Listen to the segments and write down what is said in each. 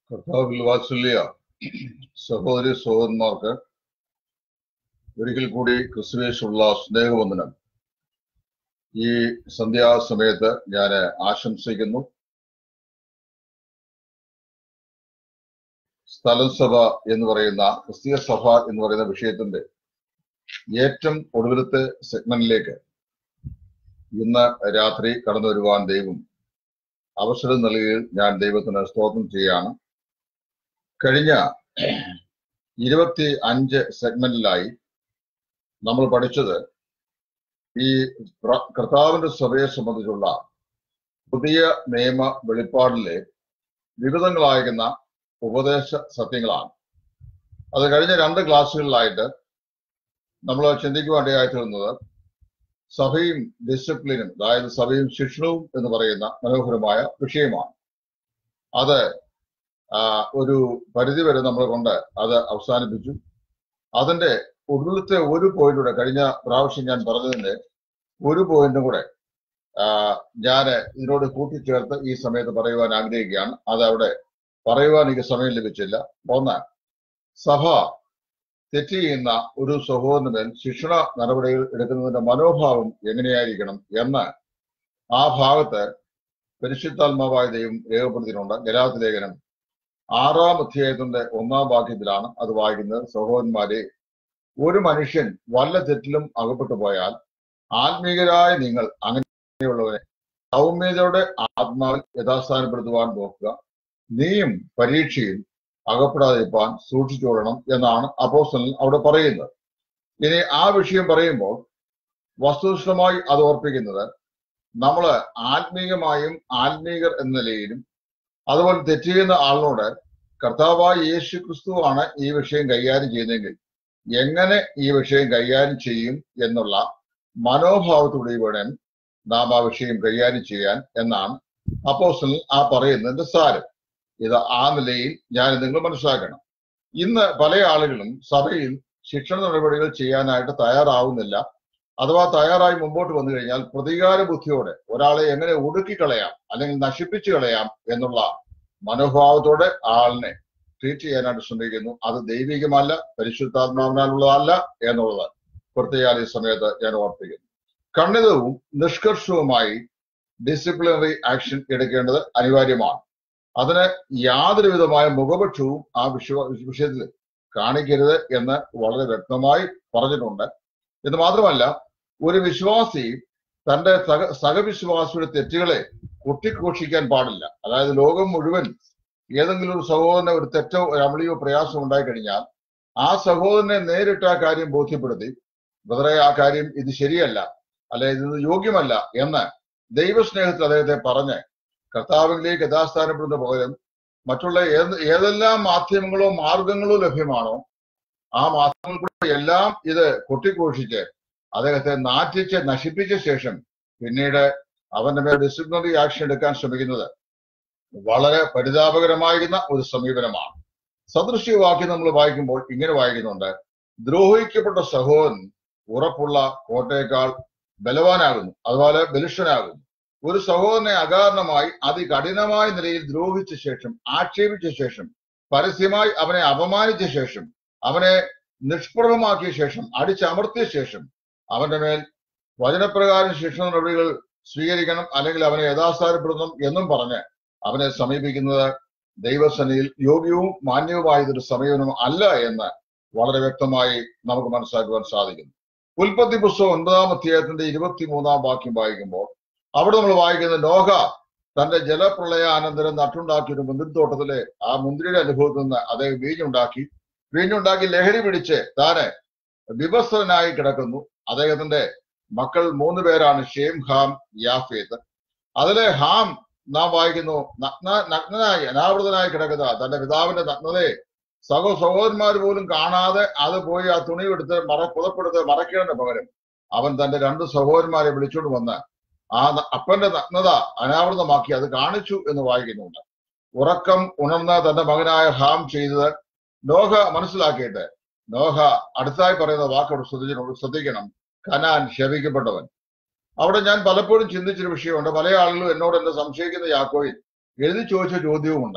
കർത്താവിൽ വാത്സല്യ സഹോദരി സഹോദരന്മാർക്ക് ഒരിക്കൽ കൂടി ക്രിസ്തുവേശുള്ള സ്നേഹവന്ദനം ഈ സന്ധ്യാസമയത്ത് ഞാൻ ആശംസിക്കുന്നു സ്ഥലം സഭ എന്ന് പറയുന്ന ക്രിസ്തീയ സഭ എന്ന് പറയുന്ന വിഷയത്തിന്റെ ഏറ്റവും ഒടുവിലത്തെ സെഗ്മെന്റിലേക്ക് ഇന്ന് രാത്രി കടന്നു വരുവാൻ ദൈവം അവസരം നൽകിയതിൽ ഞാൻ ദൈവത്തിന് സ്തോത്രം ചെയ്യാണ് കഴിഞ്ഞ ഇരുപത്തി അഞ്ച് സെഗ്മെന്റിലായി നമ്മൾ പഠിച്ചത് ഈ പ്ര- കർത്താവിന്റെ സഭയെ സംബന്ധിച്ചുള്ള പുതിയ നിയമ വെളിപ്പാടിലെ വിവിധങ്ങളായിരുന്ന ഉപദേശ സത്യങ്ങളാണ് അത് കഴിഞ്ഞ രണ്ട് ക്ലാസ്സുകളിലായിട്ട് നമ്മൾ ചിന്തിക്കുവാനിടയായി തീർന്നത് സഭയും ഡിസിപ്ലിനും അതായത് സഭയും ശിക്ഷണവും എന്ന് പറയുന്ന മനോഹരമായ വിഷയമാണ് അത് ആ, ഒരു പരിധി വരെ നമ്മൾ കൊണ്ട് അത് അവസാനിപ്പിച്ചു അതിന്റെ ഒടുവിലത്തെ ഒരു പോയിന്റൂടെ കഴിഞ്ഞ പ്രാവശ്യം ഞാൻ പറഞ്ഞതിന്റെ ഒരു പോയിന്റും കൂടെ ഞാൻ ഇതിനോട് കൂട്ടിച്ചേർത്ത് ഈ സമയത്ത് പറയുവാൻ ആഗ്രഹിക്കുകയാണ് അത് അവിടെ പറയുവാൻ എനിക്ക് സമയം ലഭിച്ചില്ല ഒന്ന് സഭ തെറ്റ് ചെയ്യുന്ന ഒരു സഹോദരന് മേൽ ശിക്ഷണ നടപടികൾ എടുക്കുന്നതിന്റെ മനോഭാവം എങ്ങനെയായിരിക്കണം എന്ന് ആ ഭാഗത്ത് പരിശുദ്ധാത്മാവായ ദൈവം രേഖപ്പെടുത്തിയിട്ടുണ്ട് ഗലാത്ത് ലേഖനം ആറാം അധ്യായത്തിന്റെ ഒന്നാം വാക്യത്തിലാണ് അത് വായിക്കുന്നത് സഹോദരന്മാരെ ഒരു മനുഷ്യൻ വല്ല തെറ്റിലും അകപ്പെട്ടു പോയാൽ ആത്മീയരായ നിങ്ങൾ അങ്ങനെയുള്ളവരെ സൗമ്യതയുടെ ആത്മാവിൽ യഥാസ്ഥാനപ്പെടുത്തുവാൻ നോക്കുക നീയും പരീക്ഷയിൽ അകപ്പെടാതിരിക്കാൻ സൂക്ഷിച്ചുകൊള്ളണം എന്നാണ് അപ്പോസ്റ്റലൻ അവിടെ പറയുന്നത് ഇനി ആ വിഷയം പറയുമ്പോൾ വസ്തുനിഷ്ഠമായി അത് ഓർപ്പിക്കുന്നത് നമ്മൾ ആത്മീയമായും ആത്മീകർ എന്ന നിലയിലും അതുപോലെ തെറ്റ് ചെയ്യുന്ന ആളിനോട് കർത്താവായ യേശു ക്രിസ്തുവാണ് ഈ വിഷയം കൈകാര്യം ചെയ്യുന്നതെങ്കിൽ എങ്ങനെ ഈ വിഷയം കൈകാര്യം ചെയ്യും എന്നുള്ള മനോഭാവത്തോടെ വേണം നാം ആ വിഷയം കൈകാര്യം ചെയ്യാൻ എന്നാണ് അപ്പോസ്റ്റലൻ ആ പറയുന്നതിന്റെ സാരം ഇത് ആ നിലയിൽ ഞാൻ നിങ്ങൾ മനസ്സിലാക്കണം ഇന്ന് പല ആളുകളും സഭയിൽ ശിക്ഷണ നടപടികൾ ചെയ്യാനായിട്ട് തയ്യാറാവുന്നില്ല അഥവാ തയ്യാറായി മുമ്പോട്ട് വന്നു കഴിഞ്ഞാൽ പ്രതികാര ബുദ്ധിയോടെ ഒരാളെ എങ്ങനെ ഒടുക്കിക്കളയാം അല്ലെങ്കിൽ നശിപ്പിച്ചു കളയാം എന്നുള്ള മനോഭാവത്തോടെ ആളിനെ ട്രീറ്റ് ചെയ്യാനായിട്ട് ശ്രമിക്കുന്നു അത് ദൈവികമല്ല പരിശുദ്ധാത്മാവിനാലുള്ളതല്ല എന്നുള്ളത് പ്രത്യേക ഈ സമയത്ത് ഞാൻ ഓർപ്പിക്കുന്നു ഖണ്ഡിതവും നിഷ്കർഷവുമായി ഡിസിപ്ലിനറി ആക്ഷൻ എടുക്കേണ്ടത് അനിവാര്യമാണ് അതിന് യാതൊരു വിധമായ മുഖപക്ഷവും ആ വിശ്വ വിഷയത്തിൽ കാണിക്കരുത് എന്ന് വളരെ വ്യക്തമായി പറഞ്ഞിട്ടുണ്ട് എന്ന് മാത്രമല്ല ഒരു വിശ്വാസി തന്റെ സഹ സഹവിശ്വാസിയുടെ തെറ്റുകളെ കൊട്ടിഘോഷിക്കാൻ പാടില്ല അതായത് ലോകം മുഴുവൻ ഏതെങ്കിലും ഒരു സഹോദരന് ഒരു തെറ്റോ ഒരു അമളിയോ പ്രയാസമോ ഉണ്ടായി കഴിഞ്ഞാൽ ആ സഹോദരനെ നേരിട്ട് ആ കാര്യം ബോധ്യപ്പെടുത്തി ബ്രദറെ ആ കാര്യം ഇത് ശരിയല്ല അല്ലെ ഇത് യോഗ്യമല്ല എന്ന് ദൈവസ്നേഹത്തിൽ അദ്ദേഹത്തെ പറഞ്ഞ് കർത്താവിലേക്ക് യഥാസ്ഥാനപ്പെടുന്ന പകരം മറ്റുള്ള ഏത് ഏതെല്ലാം മാധ്യമങ്ങളോ മാർഗങ്ങളോ ലഭ്യമാണോ ആ മാധ്യമങ്ങൾ എല്ലാം ഇത് കൊട്ടിഘോഷിച്ച് അദ്ദേഹത്തെ നാറ്റിച്ച് നശിപ്പിച്ച ശേഷം പിന്നീട് അവന്റെ മേൽ ഡിസിപ്ലിനറി ആക്ഷൻ എടുക്കാൻ ശ്രമിക്കുന്നത് വളരെ പരിതാപകരമായിരുന്ന ഒരു സമീപനമാണ് സദൃശ്യവാക്യം നമ്മൾ വായിക്കുമ്പോൾ ഇങ്ങനെ വായിക്കുന്നുണ്ട് ദ്രോഹിക്കപ്പെട്ട സഹോദരൻ ഉറപ്പുള്ള കോട്ടയേക്കാൾ ബലവാനാകുന്നു അതുപോലെ ബലിഷ്ഠനാകുന്നു ഒരു സഹോദരനെ അകാരണമായി അതികഠിനമായ നിലയിൽ ദ്രോഹിച്ച ശേഷം ആക്ഷേപിച്ച ശേഷം പരസ്യമായി അവനെ അപമാനിച്ച ശേഷം അവനെ നിഷ്പ്രഭമാക്കിയ ശേഷം അടിച്ചമർത്തിയ ശേഷം അവന്റെ മേൽ വചനപ്രകാരം ശിക്ഷണ നടപടികൾ സ്വീകരിക്കണം അല്ലെങ്കിൽ അവനെ യഥാസ്ഥാനപ്പെടുത്തണം എന്നും പറഞ്ഞ് അവനെ സമീപിക്കുന്നത് ദൈവസനയിൽ യോഗ്യവും മാന്യവുമായതൊരു സമീപനം അല്ല എന്ന് വളരെ വ്യക്തമായി നമുക്ക് മനസ്സിലാക്കുവാൻ സാധിക്കുന്നു ഉൽപ്പത്തി പുസ്തകം ഒൻപതാം അധ്യായത്തിന്റെ ഇരുപത്തിമൂന്നാം വാക്യം വായിക്കുമ്പോൾ അവിടെ നമ്മൾ വായിക്കുന്നത് നോഹ തന്റെ ജലപ്രളയാനന്തരം നട്ടുണ്ടാക്കിയ ഒരു മുന്തിരിത്തോട്ടത്തിലെ ആ മുന്തിരിയുടെ അനുഭവത്തിൽ നിന്ന് അദ്ദേഹം വീഞ്ഞുണ്ടാക്കി വീഞ്ഞുണ്ടാക്കി ലഹരി പിടിച്ച് താന് വിഭസ്തനായി കിടക്കുന്നു അദ്ദേഹത്തിന്റെ മക്കൾ മൂന്ന് പേരാണ് ഷേം ഹാം യാഫേത്ത് അതിലെ ഹാം നാം വായിക്കുന്നു നഗ്ന നഗ്നനായി അനാവൃതനായി കിടക്കുന്ന തന്റെ പിതാവിന്റെ നഗ്നതയെ സഹോ സഹോദരന്മാർ പോലും കാണാതെ അത് പോയി ആ തുണി എടുത്ത് മറ പുതപ്പെടുത്ത് മറയ്ക്കേണ്ട പകരം അവൻ തന്റെ രണ്ട് സഹോദരന്മാരെ വിളിച്ചുകൊണ്ട് വന്ന് ആ ന- അപ്പന്റെ നഗ്നത അനാവൃതമാക്കി അത് കാണിച്ചു എന്ന് വായിക്കുന്നുണ്ട് ഉറക്കം ഉണർന്ന തന്റെ മകനായ ഹാം ചെയ്തത് നോഹ മനസ്സിലാക്കിയിട്ട് നോഹ അടുത്തായി പറയുന്ന വാക്കോട് ശ്രദ്ധിക്കണം ശ്രദ്ധിക്കണം കനാൻ ശപിക്കപ്പെട്ടവൻ അവിടെ ഞാൻ പലപ്പോഴും ചിന്തിച്ചൊരു വിഷയമുണ്ട് പല ആളുകളും എന്നോട് എന്നെ സംശയിക്കുന്ന യാക്കോയിൽ എഴുതി ചോദിച്ച ചോദ്യവുമുണ്ട്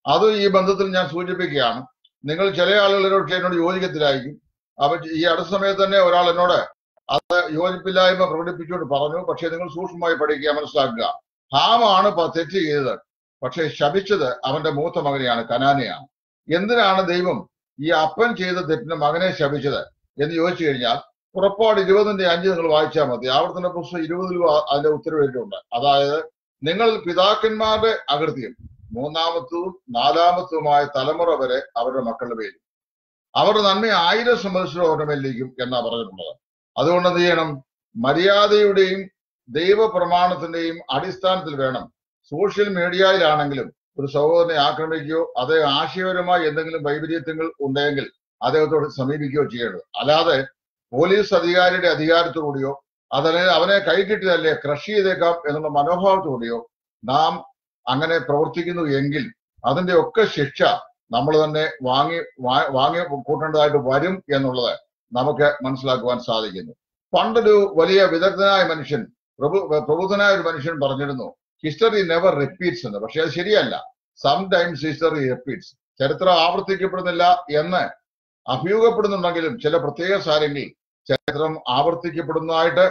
അത് ഈ ബന്ധത്തിൽ ഞാൻ സൂചിപ്പിക്കുകയാണ് നിങ്ങൾ ചില ആളുകൾ പക്ഷേ എന്നോട് യോജിക്കത്തിലായിരിക്കും അപ്പൊ ഈ അടുത്ത സമയത്ത് തന്നെ ഒരാൾ എന്നോട് അത് യോജിപ്പില്ലായ്മ പ്രകടിപ്പിച്ചുകൊണ്ട് പറഞ്ഞു പക്ഷെ നിങ്ങൾ സൂക്ഷ്മമായി പഠിക്കുക മനസ്സിലാക്കുക ഹാമാണ് പ- തെറ്റ് ചെയ്തത് പക്ഷെ ശപിച്ചത് അവന്റെ മൂത്ത മകനെയാണ് കനാനെയാണ് എന്തിനാണ് ദൈവം ഈ അപ്പൻ ചെയ്ത തെറ്റിന് മകനെ ശപിച്ചത് എന്ന് ചോദിച്ചു കഴിഞ്ഞാൽ പുറപ്പാട് ഇരുപതിന്റെ അഞ്ച് നിങ്ങൾ വായിച്ചാൽ മതി ആവർത്തന പുസ്തകം ഇരുപതിലും ആ- അതിന്റെ ഉത്തരവിട്ടുണ്ട് അതായത് നിങ്ങൾ പിതാക്കന്മാരുടെ അകൃത്യം മൂന്നാമത്തതും നാലാമത്തതുമായ തലമുറ വരെ അവരുടെ മക്കളുടെ പേരും അവരുടെ നന്മ ആയിരം സംവത്സരം അവരുടെ മേലിലേക്കും എന്നാ പറഞ്ഞിട്ടുള്ളത് അതുകൊണ്ട് എന്ത് ചെയ്യണം മര്യാദയുടെയും ദൈവപ്രമാണത്തിന്റെയും അടിസ്ഥാനത്തിൽ വേണം സോഷ്യൽ മീഡിയയിലാണെങ്കിലും ഒരു സഹോദരനെ ആക്രമിക്കുകയോ അതേ ആശയപരമായി എന്തെങ്കിലും വൈപരീത്യങ്ങൾ ഉണ്ടെങ്കിൽ അദ്ദേഹത്തോട് സമീപിക്കുകയോ ചെയ്യേണ്ടത് അല്ലാതെ പോലീസ് അധികാരിയുടെ അധികാരത്തോടുകൂടിയോ അതല്ലെങ്കിൽ അവനെ കൈകിട്ടിയതല്ലേ ക്രഷ് ചെയ്തേക്കാം എന്നുള്ള മനോഭാവത്തോടെയോ നാം അങ്ങനെ പ്രവർത്തിക്കുന്നു എങ്കിൽ അതിന്റെ ഒക്കെ ശിക്ഷ നമ്മൾ തന്നെ വാങ്ങി വാ- വാങ്ങി കൂട്ടേണ്ടതായിട്ട് വരും എന്നുള്ളത് നമുക്ക് മനസ്സിലാക്കുവാൻ സാധിക്കുന്നു പണ്ടൊരു വലിയ വിദഗ്ധനായ മനുഷ്യൻ പ്രഭു പ്രബുദ്ധനായ ഒരു മനുഷ്യൻ പറഞ്ഞിരുന്നു ഹിസ്റ്ററി നെവർ റിപ്പീറ്റ്സ് എന്ന് പക്ഷെ അത് ശരിയല്ല സം ടൈംസ് ഹിസ്റ്ററി റിപ്പീറ്റ്സ് ചരിത്രം ആവർത്തിക്കപ്പെടുന്നില്ല എന്ന് അഭ്യൂഹപ്പെടുന്നുണ്ടെങ്കിലും ചില പ്രത്യേക സാഹചര്യങ്ങളിൽ ചരിത്രം ആവർത്തിക്കപ്പെടുന്നതായിട്ട്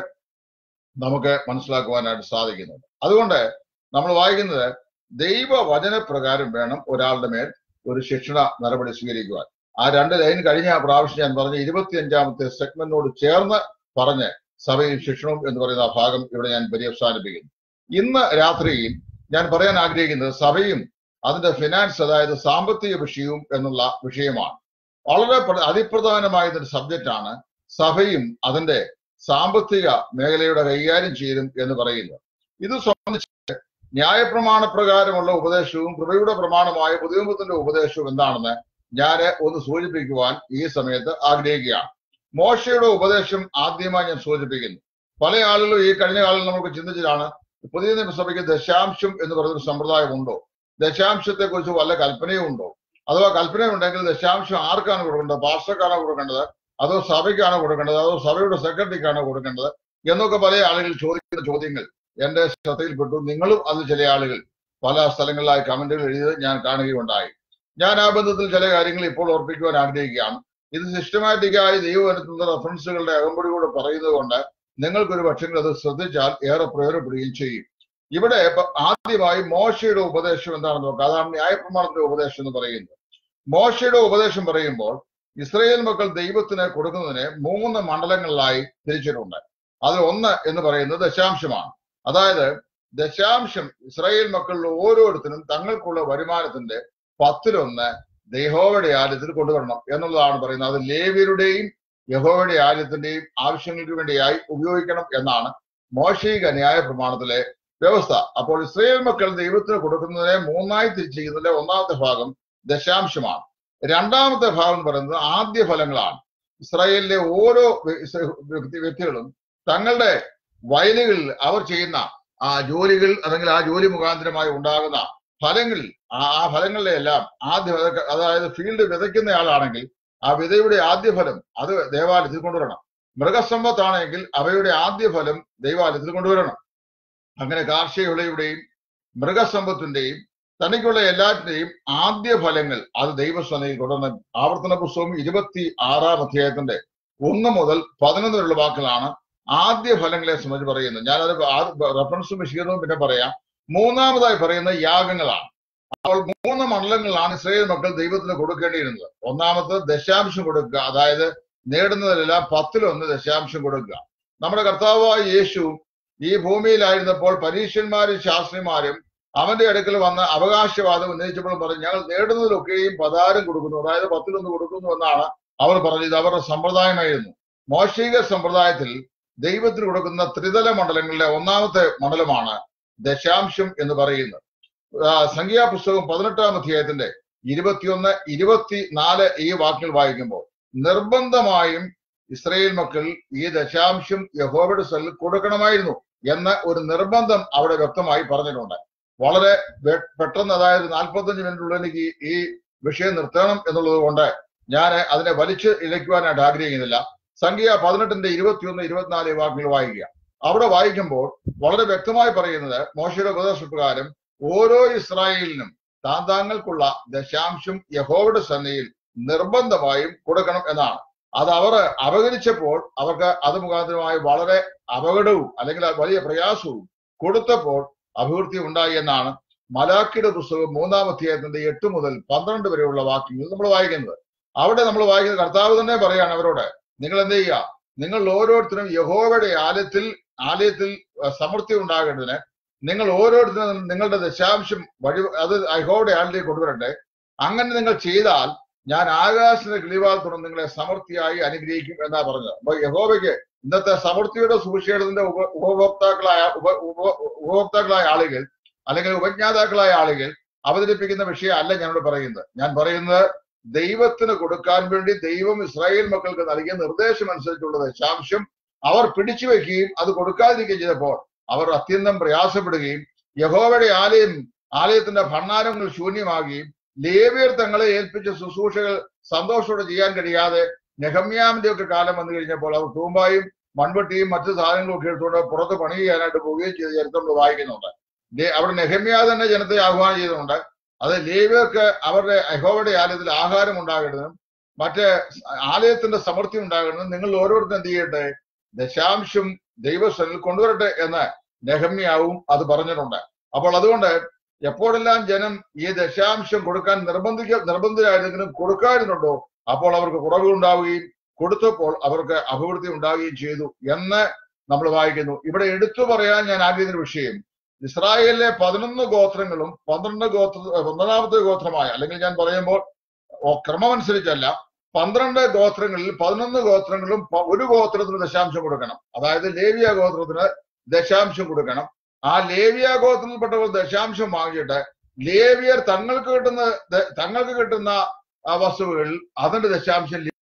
നമുക്ക് മനസ്സിലാക്കുവാനായിട്ട് സാധിക്കുന്നുണ്ട് അതുകൊണ്ട് നമ്മൾ വായിക്കുന്നത് ദൈവവചനപ്രകാരം വേണം ഒരാളുടെ മേൽ ഒരു ശിക്ഷണ നടപടി സ്വീകരിക്കുവാൻ ആ രണ്ട് ലൈൻ കഴിഞ്ഞ പ്രാവശ്യം ഞാൻ പറഞ്ഞ ഇരുപത്തിയഞ്ചാമത്തെ സെഗ്മെന്റിനോട് ചേർന്ന് പറഞ്ഞ് സഭയും ശിക്ഷണവും എന്ന് പറയുന്ന ആ ഭാഗം ഇവിടെ ഞാൻ പര്യവസാനിപ്പിക്കുന്നു ഇന്ന് രാത്രിയിൽ ഞാൻ പറയാൻ ആഗ്രഹിക്കുന്നത് സഭയും അതിന്റെ ഫിനാൻസ് അതായത് സാമ്പത്തിക വിഷയവും എന്നുള്ള വിഷയമാണ് വളരെ പ്ര- അതിപ്രധാനമായ ഒരു സബ്ജക്റ്റ് ആണ് സഭയും അതിന്റെ സാമ്പത്തിക മേഖലയുടെ കൈകാര്യം ചെയ്യലും എന്ന് പറയുന്നത് ഇത് സംബന്ധിച്ച് ന്യായപ്രമാണ പ്രകാരമുള്ള ഉപദേശവും കൃപയുടെ പ്രമാണമായ പുതിയത്തിന്റെ ഉപദേശവും എന്താണെന്ന് ഞാൻ ഒന്ന് സൂചിപ്പിക്കുവാൻ ഈ സമയത്ത് ആഗ്രഹിക്കുകയാണ് മോശയുടെ ഉപദേശം ആദ്യമായി ഞാൻ സൂചിപ്പിക്കുന്നു പല ആളുകളും ഈ കഴിഞ്ഞ കാലം നമുക്ക് ചിന്തിച്ചതാണ് പുതിയ നിയമസഭയ്ക്ക് ദശാംശം എന്ന് പറയുന്ന സമ്പ്രദായം ഉണ്ടോ ദശാംശത്തെ കുറിച്ച് വല്ല കൽപ്പനയും ഉണ്ടോ അഥവാ കൽപ്പന ഉണ്ടെങ്കിൽ ദശാംശം ആർക്കാണ് കൊടുക്കേണ്ടത് പാസ്റ്റർക്കാണോ കൊടുക്കേണ്ടത് അതോ സഭയ്ക്കാണോ കൊടുക്കേണ്ടത് അതോ സഭയുടെ സെക്രട്ടറിക്കാണോ കൊടുക്കേണ്ടത് എന്നൊക്കെ പല ആളുകൾ ചോദിക്കുന്ന ചോദ്യങ്ങൾ എന്റെ ശ്രദ്ധയിൽപ്പെട്ടു നിങ്ങളും അത് ചില ആളുകൾ പല സ്ഥലങ്ങളിലായി കമന്റുകൾ എഴുതിയത് ഞാൻ കാണുകയുണ്ടായി ഞാൻ ആ ബന്ധത്തിൽ ചില കാര്യങ്ങൾ ഇപ്പോൾ ഓർപ്പിക്കുവാൻ ആഗ്രഹിക്കുകയാണ് ഇത് സിസ്റ്റമാറ്റിക്കായി ദൈവവനത്തുന്ന റെഫറൻസുകളുടെ അകമ്പടിയോടെ പറയുന്നത് കൊണ്ട് നിങ്ങൾക്കൊരു പക്ഷെങ്കിൽ അത് ശ്രദ്ധിച്ചാൽ ഏറെ പ്രയോജനപ്പെടുകയും ചെയ്യും ഇവിടെ ഇപ്പൊ ആദ്യമായി മോശയുടെ ഉപദേശം എന്താണെന്ന് നോക്കാം അതാണ് ന്യായപ്രമാണത്തിന്റെ ഉപദേശം എന്ന് പറയുന്നത് മോശയുടെ ഉപദേശം പറയുമ്പോൾ ഇസ്രയേൽ മക്കൾ ദൈവത്തിന് കൊടുക്കുന്നതിന് മൂന്ന് മണ്ഡലങ്ങളിലായി തിരിച്ചിട്ടുണ്ട് അതിൽ ഒന്ന് എന്ന് പറയുന്നത് ദശാംശമാണ് അതായത് ദശാംശം ഇസ്രായേൽ മക്കളിൽ ഓരോരുത്തരും തങ്ങൾക്കുള്ള വരുമാനത്തിന്റെ പത്തിലൊന്ന് യഹോവയുടെ ആലയത്തിൽ കൊണ്ടുവരണം എന്നുള്ളതാണ് പറയുന്നത് അത് ലേവ്യരുടെയും യഹോവയുടെ ആലയത്തിന്റെയും ആവശ്യങ്ങൾക്ക് വേണ്ടിയായി ഉപയോഗിക്കണം എന്നാണ് മോശിക ന്യായ പ്രമാണത്തിലെ വ്യവസ്ഥ അപ്പോൾ ഇസ്രായേൽ മക്കൾ ദൈവത്തിന് കൊടുക്കുന്നതിനെ മൂന്നായി തിരിച്ചിരിക്കുന്നതിലെ ഒന്നാമത്തെ ഭാഗം ദശാംശമാണ് രണ്ടാമത്തെ ഭാഗം എന്ന് പറയുന്നത് ആദ്യ ഫലങ്ങളാണ് ഇസ്രായേലിലെ ഓരോ വ്യ- ഇസ് വ്യക്തി വ്യക്തികളും തങ്ങളുടെ വയലുകളിൽ അവർ ചെയ്യുന്ന ആ ജോലികൾ അല്ലെങ്കിൽ ആ ജോലി മുഖാന്തരമായി ഉണ്ടാകുന്ന ഫലങ്ങളിൽ ആ ആ ഫലങ്ങളിലെ എല്ലാം ആദ്യ വിത- അതായത് ഫീൽഡ് വിതയ്ക്കുന്ന ആളാണെങ്കിൽ ആ വിതയുടെ ആദ്യ ഫലം അത് ദേവാലയത്തിൽ കൊണ്ടുവരണം മൃഗസമ്പത്താണെങ്കിൽ അവയുടെ ആദ്യ ഫലം ദൈവാലയത്തിൽ കൊണ്ടുവരണം അങ്ങനെ കാർഷിക വിളയുടെയും മൃഗസമ്പത്തിന്റെയും തനിക്കുള്ള എല്ലാറ്റിന്റെയും ആദ്യ ഫലങ്ങൾ അത് ദൈവസ്വനയിൽ കൊണ്ടുവന്ന ആവർത്തന പുസ്തകം ഇരുപത്തി ആറാം അധ്യായത്തിന്റെ ഒന്ന് മുതൽ പതിനൊന്ന് വരെയുള്ള വാക്കുകളാണ് ആദ്യ ഫലങ്ങളെ സംബന്ധിച്ച് പറയുന്നത് ഞാനത് റെഫറൻസും വിശീർണവും പിന്നെ പറയാം മൂന്നാമതായി പറയുന്ന യാഗങ്ങളാണ് അപ്പോൾ മൂന്ന് മണ്ഡലങ്ങളിലാണ് ഇസ്രായേൽ മക്കൾ ദൈവത്തിന് കൊടുക്കേണ്ടിയിരുന്നത് ഒന്നാമത് ദശാംശം കൊടുക്കുക അതായത് നേടുന്നതിലെല്ലാം പത്തിലൊന്ന് ദശാംശം കൊടുക്കുക നമ്മുടെ കർത്താവായ യേശു ഈ ഭൂമിയിലായിരുന്നപ്പോൾ പരീക്ഷന്മാരും ശാസ്ത്രിമാരും അവന്റെ അടുക്കൽ വന്ന് അവകാശവാദം ഉന്നയിച്ചപ്പോൾ പറഞ്ഞു ഞങ്ങൾ നേടുന്നതിലൊക്കെയും പതാരം കൊടുക്കുന്നു അതായത് പത്തിലൊന്ന് കൊടുക്കുന്നു എന്നാണ് അവർ പറഞ്ഞത് ഇത് അവരുടെ സമ്പ്രദായമായിരുന്നു മോശിക സമ്പ്രദായത്തിൽ ദൈവത്തിന് കൊടുക്കുന്ന ത്രിതല മണ്ഡലങ്ങളിലെ ഒന്നാമത്തെ മണ്ഡലമാണ് ദശാംശം എന്ന് പറയുന്നത് ആ, സംഖ്യാപുസ്തകം പതിനെട്ടാം അധ്യായത്തിന്റെ ഇരുപത്തിയൊന്ന് ഇരുപത്തിനാല് ഈ വാക്കുകൾ വായിക്കുമ്പോൾ നിർബന്ധമായും ഇസ്രയേൽ മക്കൾ ഈ ദശാംശം യഹോവയുടെ സ്ഥലത്ത് കൊടുക്കണമായിരുന്നു എന്ന ഒരു നിർബന്ധം അവിടെ വ്യക്തമായി പറഞ്ഞിട്ടുണ്ട് വളരെ വെ- പെട്ടെന്ന് അതായത് നാൽപ്പത്തഞ്ച് മിനിറ്റുള്ളിൽ എനിക്ക് ഈ വിഷയം നിർത്തണം എന്നുള്ളത് കൊണ്ട് ഞാൻ അതിനെ വലിച്ച് ഇഴയ്ക്കുവാനായിട്ട് ആഗ്രഹിക്കുന്നില്ല സംഖ്യ പതിനെട്ടിന്റെ ഇരുപത്തിയൊന്ന് ഇരുപത്തിനാല് വാക്കുകൾ വായിക്കുക അവിടെ വായിക്കുമ്പോൾ വളരെ വ്യക്തമായി പറയുന്നത് മോശയുടെ ഉപദേശപ്രകാരം ഓരോ ഇസ്രായേലിനും താൻ താങ്കൾക്കുള്ള ദശാംശം യഹോവയുടെ സന്നിധിയിൽ നിർബന്ധമായും കൊടുക്കണം എന്നാണ് അത് അവർ അവഗണിച്ചപ്പോൾ അവർക്ക് അത് മുഖാന്തരമായി വളരെ അപകടവും അല്ലെങ്കിൽ വലിയ പ്രയാസവും കൊടുത്തപ്പോൾ അഭിവൃദ്ധി ഉണ്ടായി എന്നാണ് മലാക്കിയുടെ പുസ്തകം മൂന്നാം അധ്യായത്തിന്റെ എട്ട് മുതൽ പന്ത്രണ്ട് വരെയുള്ള വാക്യങ്ങൾ നമ്മൾ വായിക്കുന്നത് അവിടെ നമ്മൾ വായിക്കുന്നത് കർത്താവ് തന്നെ പറയാണ് അവരോട് നിങ്ങൾ എന്ത് ചെയ്യുക നിങ്ങൾ ഓരോരുത്തരും യഹോവയുടെ ആലയത്തിൽ ആലയത്തിൽ അഹ് സമൃദ്ധി ഉണ്ടാകേണ്ടതിന് നിങ്ങൾ ഓരോരുത്തരും നിങ്ങളുടെ ദശാംശം വഴി അത് യഹോവയുടെ ആലയത്തിലേക്ക് കൊണ്ടുവരട്ടെ അങ്ങനെ നിങ്ങൾ ചെയ്താൽ ഞാൻ ആകാശത്തിന്റെ കിളിവാൽ തുറന്ന് നിങ്ങളെ സമൃദ്ധിയായി അനുഗ്രഹിക്കും എന്നാ പറഞ്ഞത് അപ്പൊ യഹോവയ്ക്ക് ഇന്നത്തെ സമൃദ്ധിയുടെ സുവിശേഷത്തിന്റെ ഉപ ഉപഭോക്താക്കളായ ഉപ ഉപ ഉപഭോക്താക്കളായ ആളുകൾ അല്ലെങ്കിൽ ഉപജ്ഞാതാക്കളായ ആളുകൾ അവതരിപ്പിക്കുന്ന വിഷയം അല്ല ഞാനോട് പറയുന്നത് ഞാൻ പറയുന്നത് ദൈവത്തിന് കൊടുക്കാൻ വേണ്ടി ദൈവം ഇസ്രായേൽ മക്കൾക്ക് നൽകിയ നിർദ്ദേശം അനുസരിച്ചുള്ള ദശാംശം അവർ പിടിച്ചു വെക്കുകയും അത് കൊടുക്കാതിരിക്കുകയും ചെയ്തപ്പോൾ അവർ അത്യന്തം പ്രയാസപ്പെടുകയും യഹോവയുടെ ആലയം ആലയത്തിന്റെ ഭണ്ണാരങ്ങൾ ശൂന്യമാകുകയും ലേവിയർ തങ്ങളെ ഏൽപ്പിച്ച ശുശ്രൂഷകൾ സന്തോഷത്തോടെ ചെയ്യാൻ കഴിയാതെ നെഹമ്യാമിന്റെ ഒക്കെ കാലം വന്നു കഴിഞ്ഞപ്പോൾ അവർ തൂമ്പായും മൺവെട്ടിയും മറ്റു സാധനങ്ങളും ഒക്കെ എടുത്തുകൊണ്ട് പുറത്ത് പണി ചെയ്യാനായിട്ട് പോവുകയും ചെയ്ത ചരിത്രം നമ്മൾ വായിക്കുന്നുണ്ട് ലേ- അവിടെ നെഹമ്യ തന്നെ ജനത്തെ ആഹ്വാനം ചെയ്തിട്ടുണ്ട് അത് ലേവിയർക്ക് അവരുടെ യഹോവയുടെ ആലയത്തിൽ ആഹാരം ഉണ്ടാകേണ്ടതും മറ്റ് ആലയത്തിന്റെ സമൃദ്ധി ഉണ്ടാകേണ്ടതും നിങ്ങൾ ഓരോരുത്തരും എന്ത് ചെയ്യട്ടെ ദശാംശം ദൈവസ്ഥനിൽ കൊണ്ടുവരട്ടെ എന്ന് നെഹമ്യാവും അത് പറഞ്ഞിട്ടുണ്ട് അപ്പോൾ അതുകൊണ്ട് എപ്പോഴെല്ലാം ജനം ഈ ദശാംശം കൊടുക്കാൻ നിർബന്ധിക്ക നിർബന്ധിതരായിരുന്നെങ്കിലും കൊടുക്കാറുണ്ടോ അപ്പോൾ അവർക്ക് കുറവുണ്ടാവുകയും കൊടുത്തപ്പോൾ അവർക്ക് അഭിവൃദ്ധി ഉണ്ടാവുകയും ചെയ്തു എന്ന് നമ്മൾ വായിക്കുന്നു ഇവിടെ എടുത്തു പറയാൻ ഞാൻ ആഗ്രഹിക്കുന്ന വിഷയം ഇസ്രായേലിലെ പതിനൊന്ന് ഗോത്രങ്ങളും പന്ത്രണ്ട് ഗോത്ര പന്ത്രണ്ടാമത്തെ ഗോത്രമായ അല്ലെങ്കിൽ ഞാൻ പറയുമ്പോൾ ഓ, ക്രമമനുസരിച്ചല്ല പന്ത്രണ്ട് ഗോത്രങ്ങളിൽ പതിനൊന്ന് ഗോത്രങ്ങളും പ- ഒരു ഗോത്രത്തിന് ദശാംശം കൊടുക്കണം അതായത് ലേവിയ ഗോത്രത്തിന് ദശാംശം കൊടുക്കണം ആ ലേവിയ ഗോത്രത്തിൽപ്പെട്ടവർ ദശാംശം വാങ്ങിയിട്ട് ലേവിയർ തങ്ങൾക്ക് കിട്ടുന്ന ദ- തങ്ങൾക്ക് കിട്ടുന്ന ആ വസ്തുവകളിൽ അതിന്റെ ദശാംശം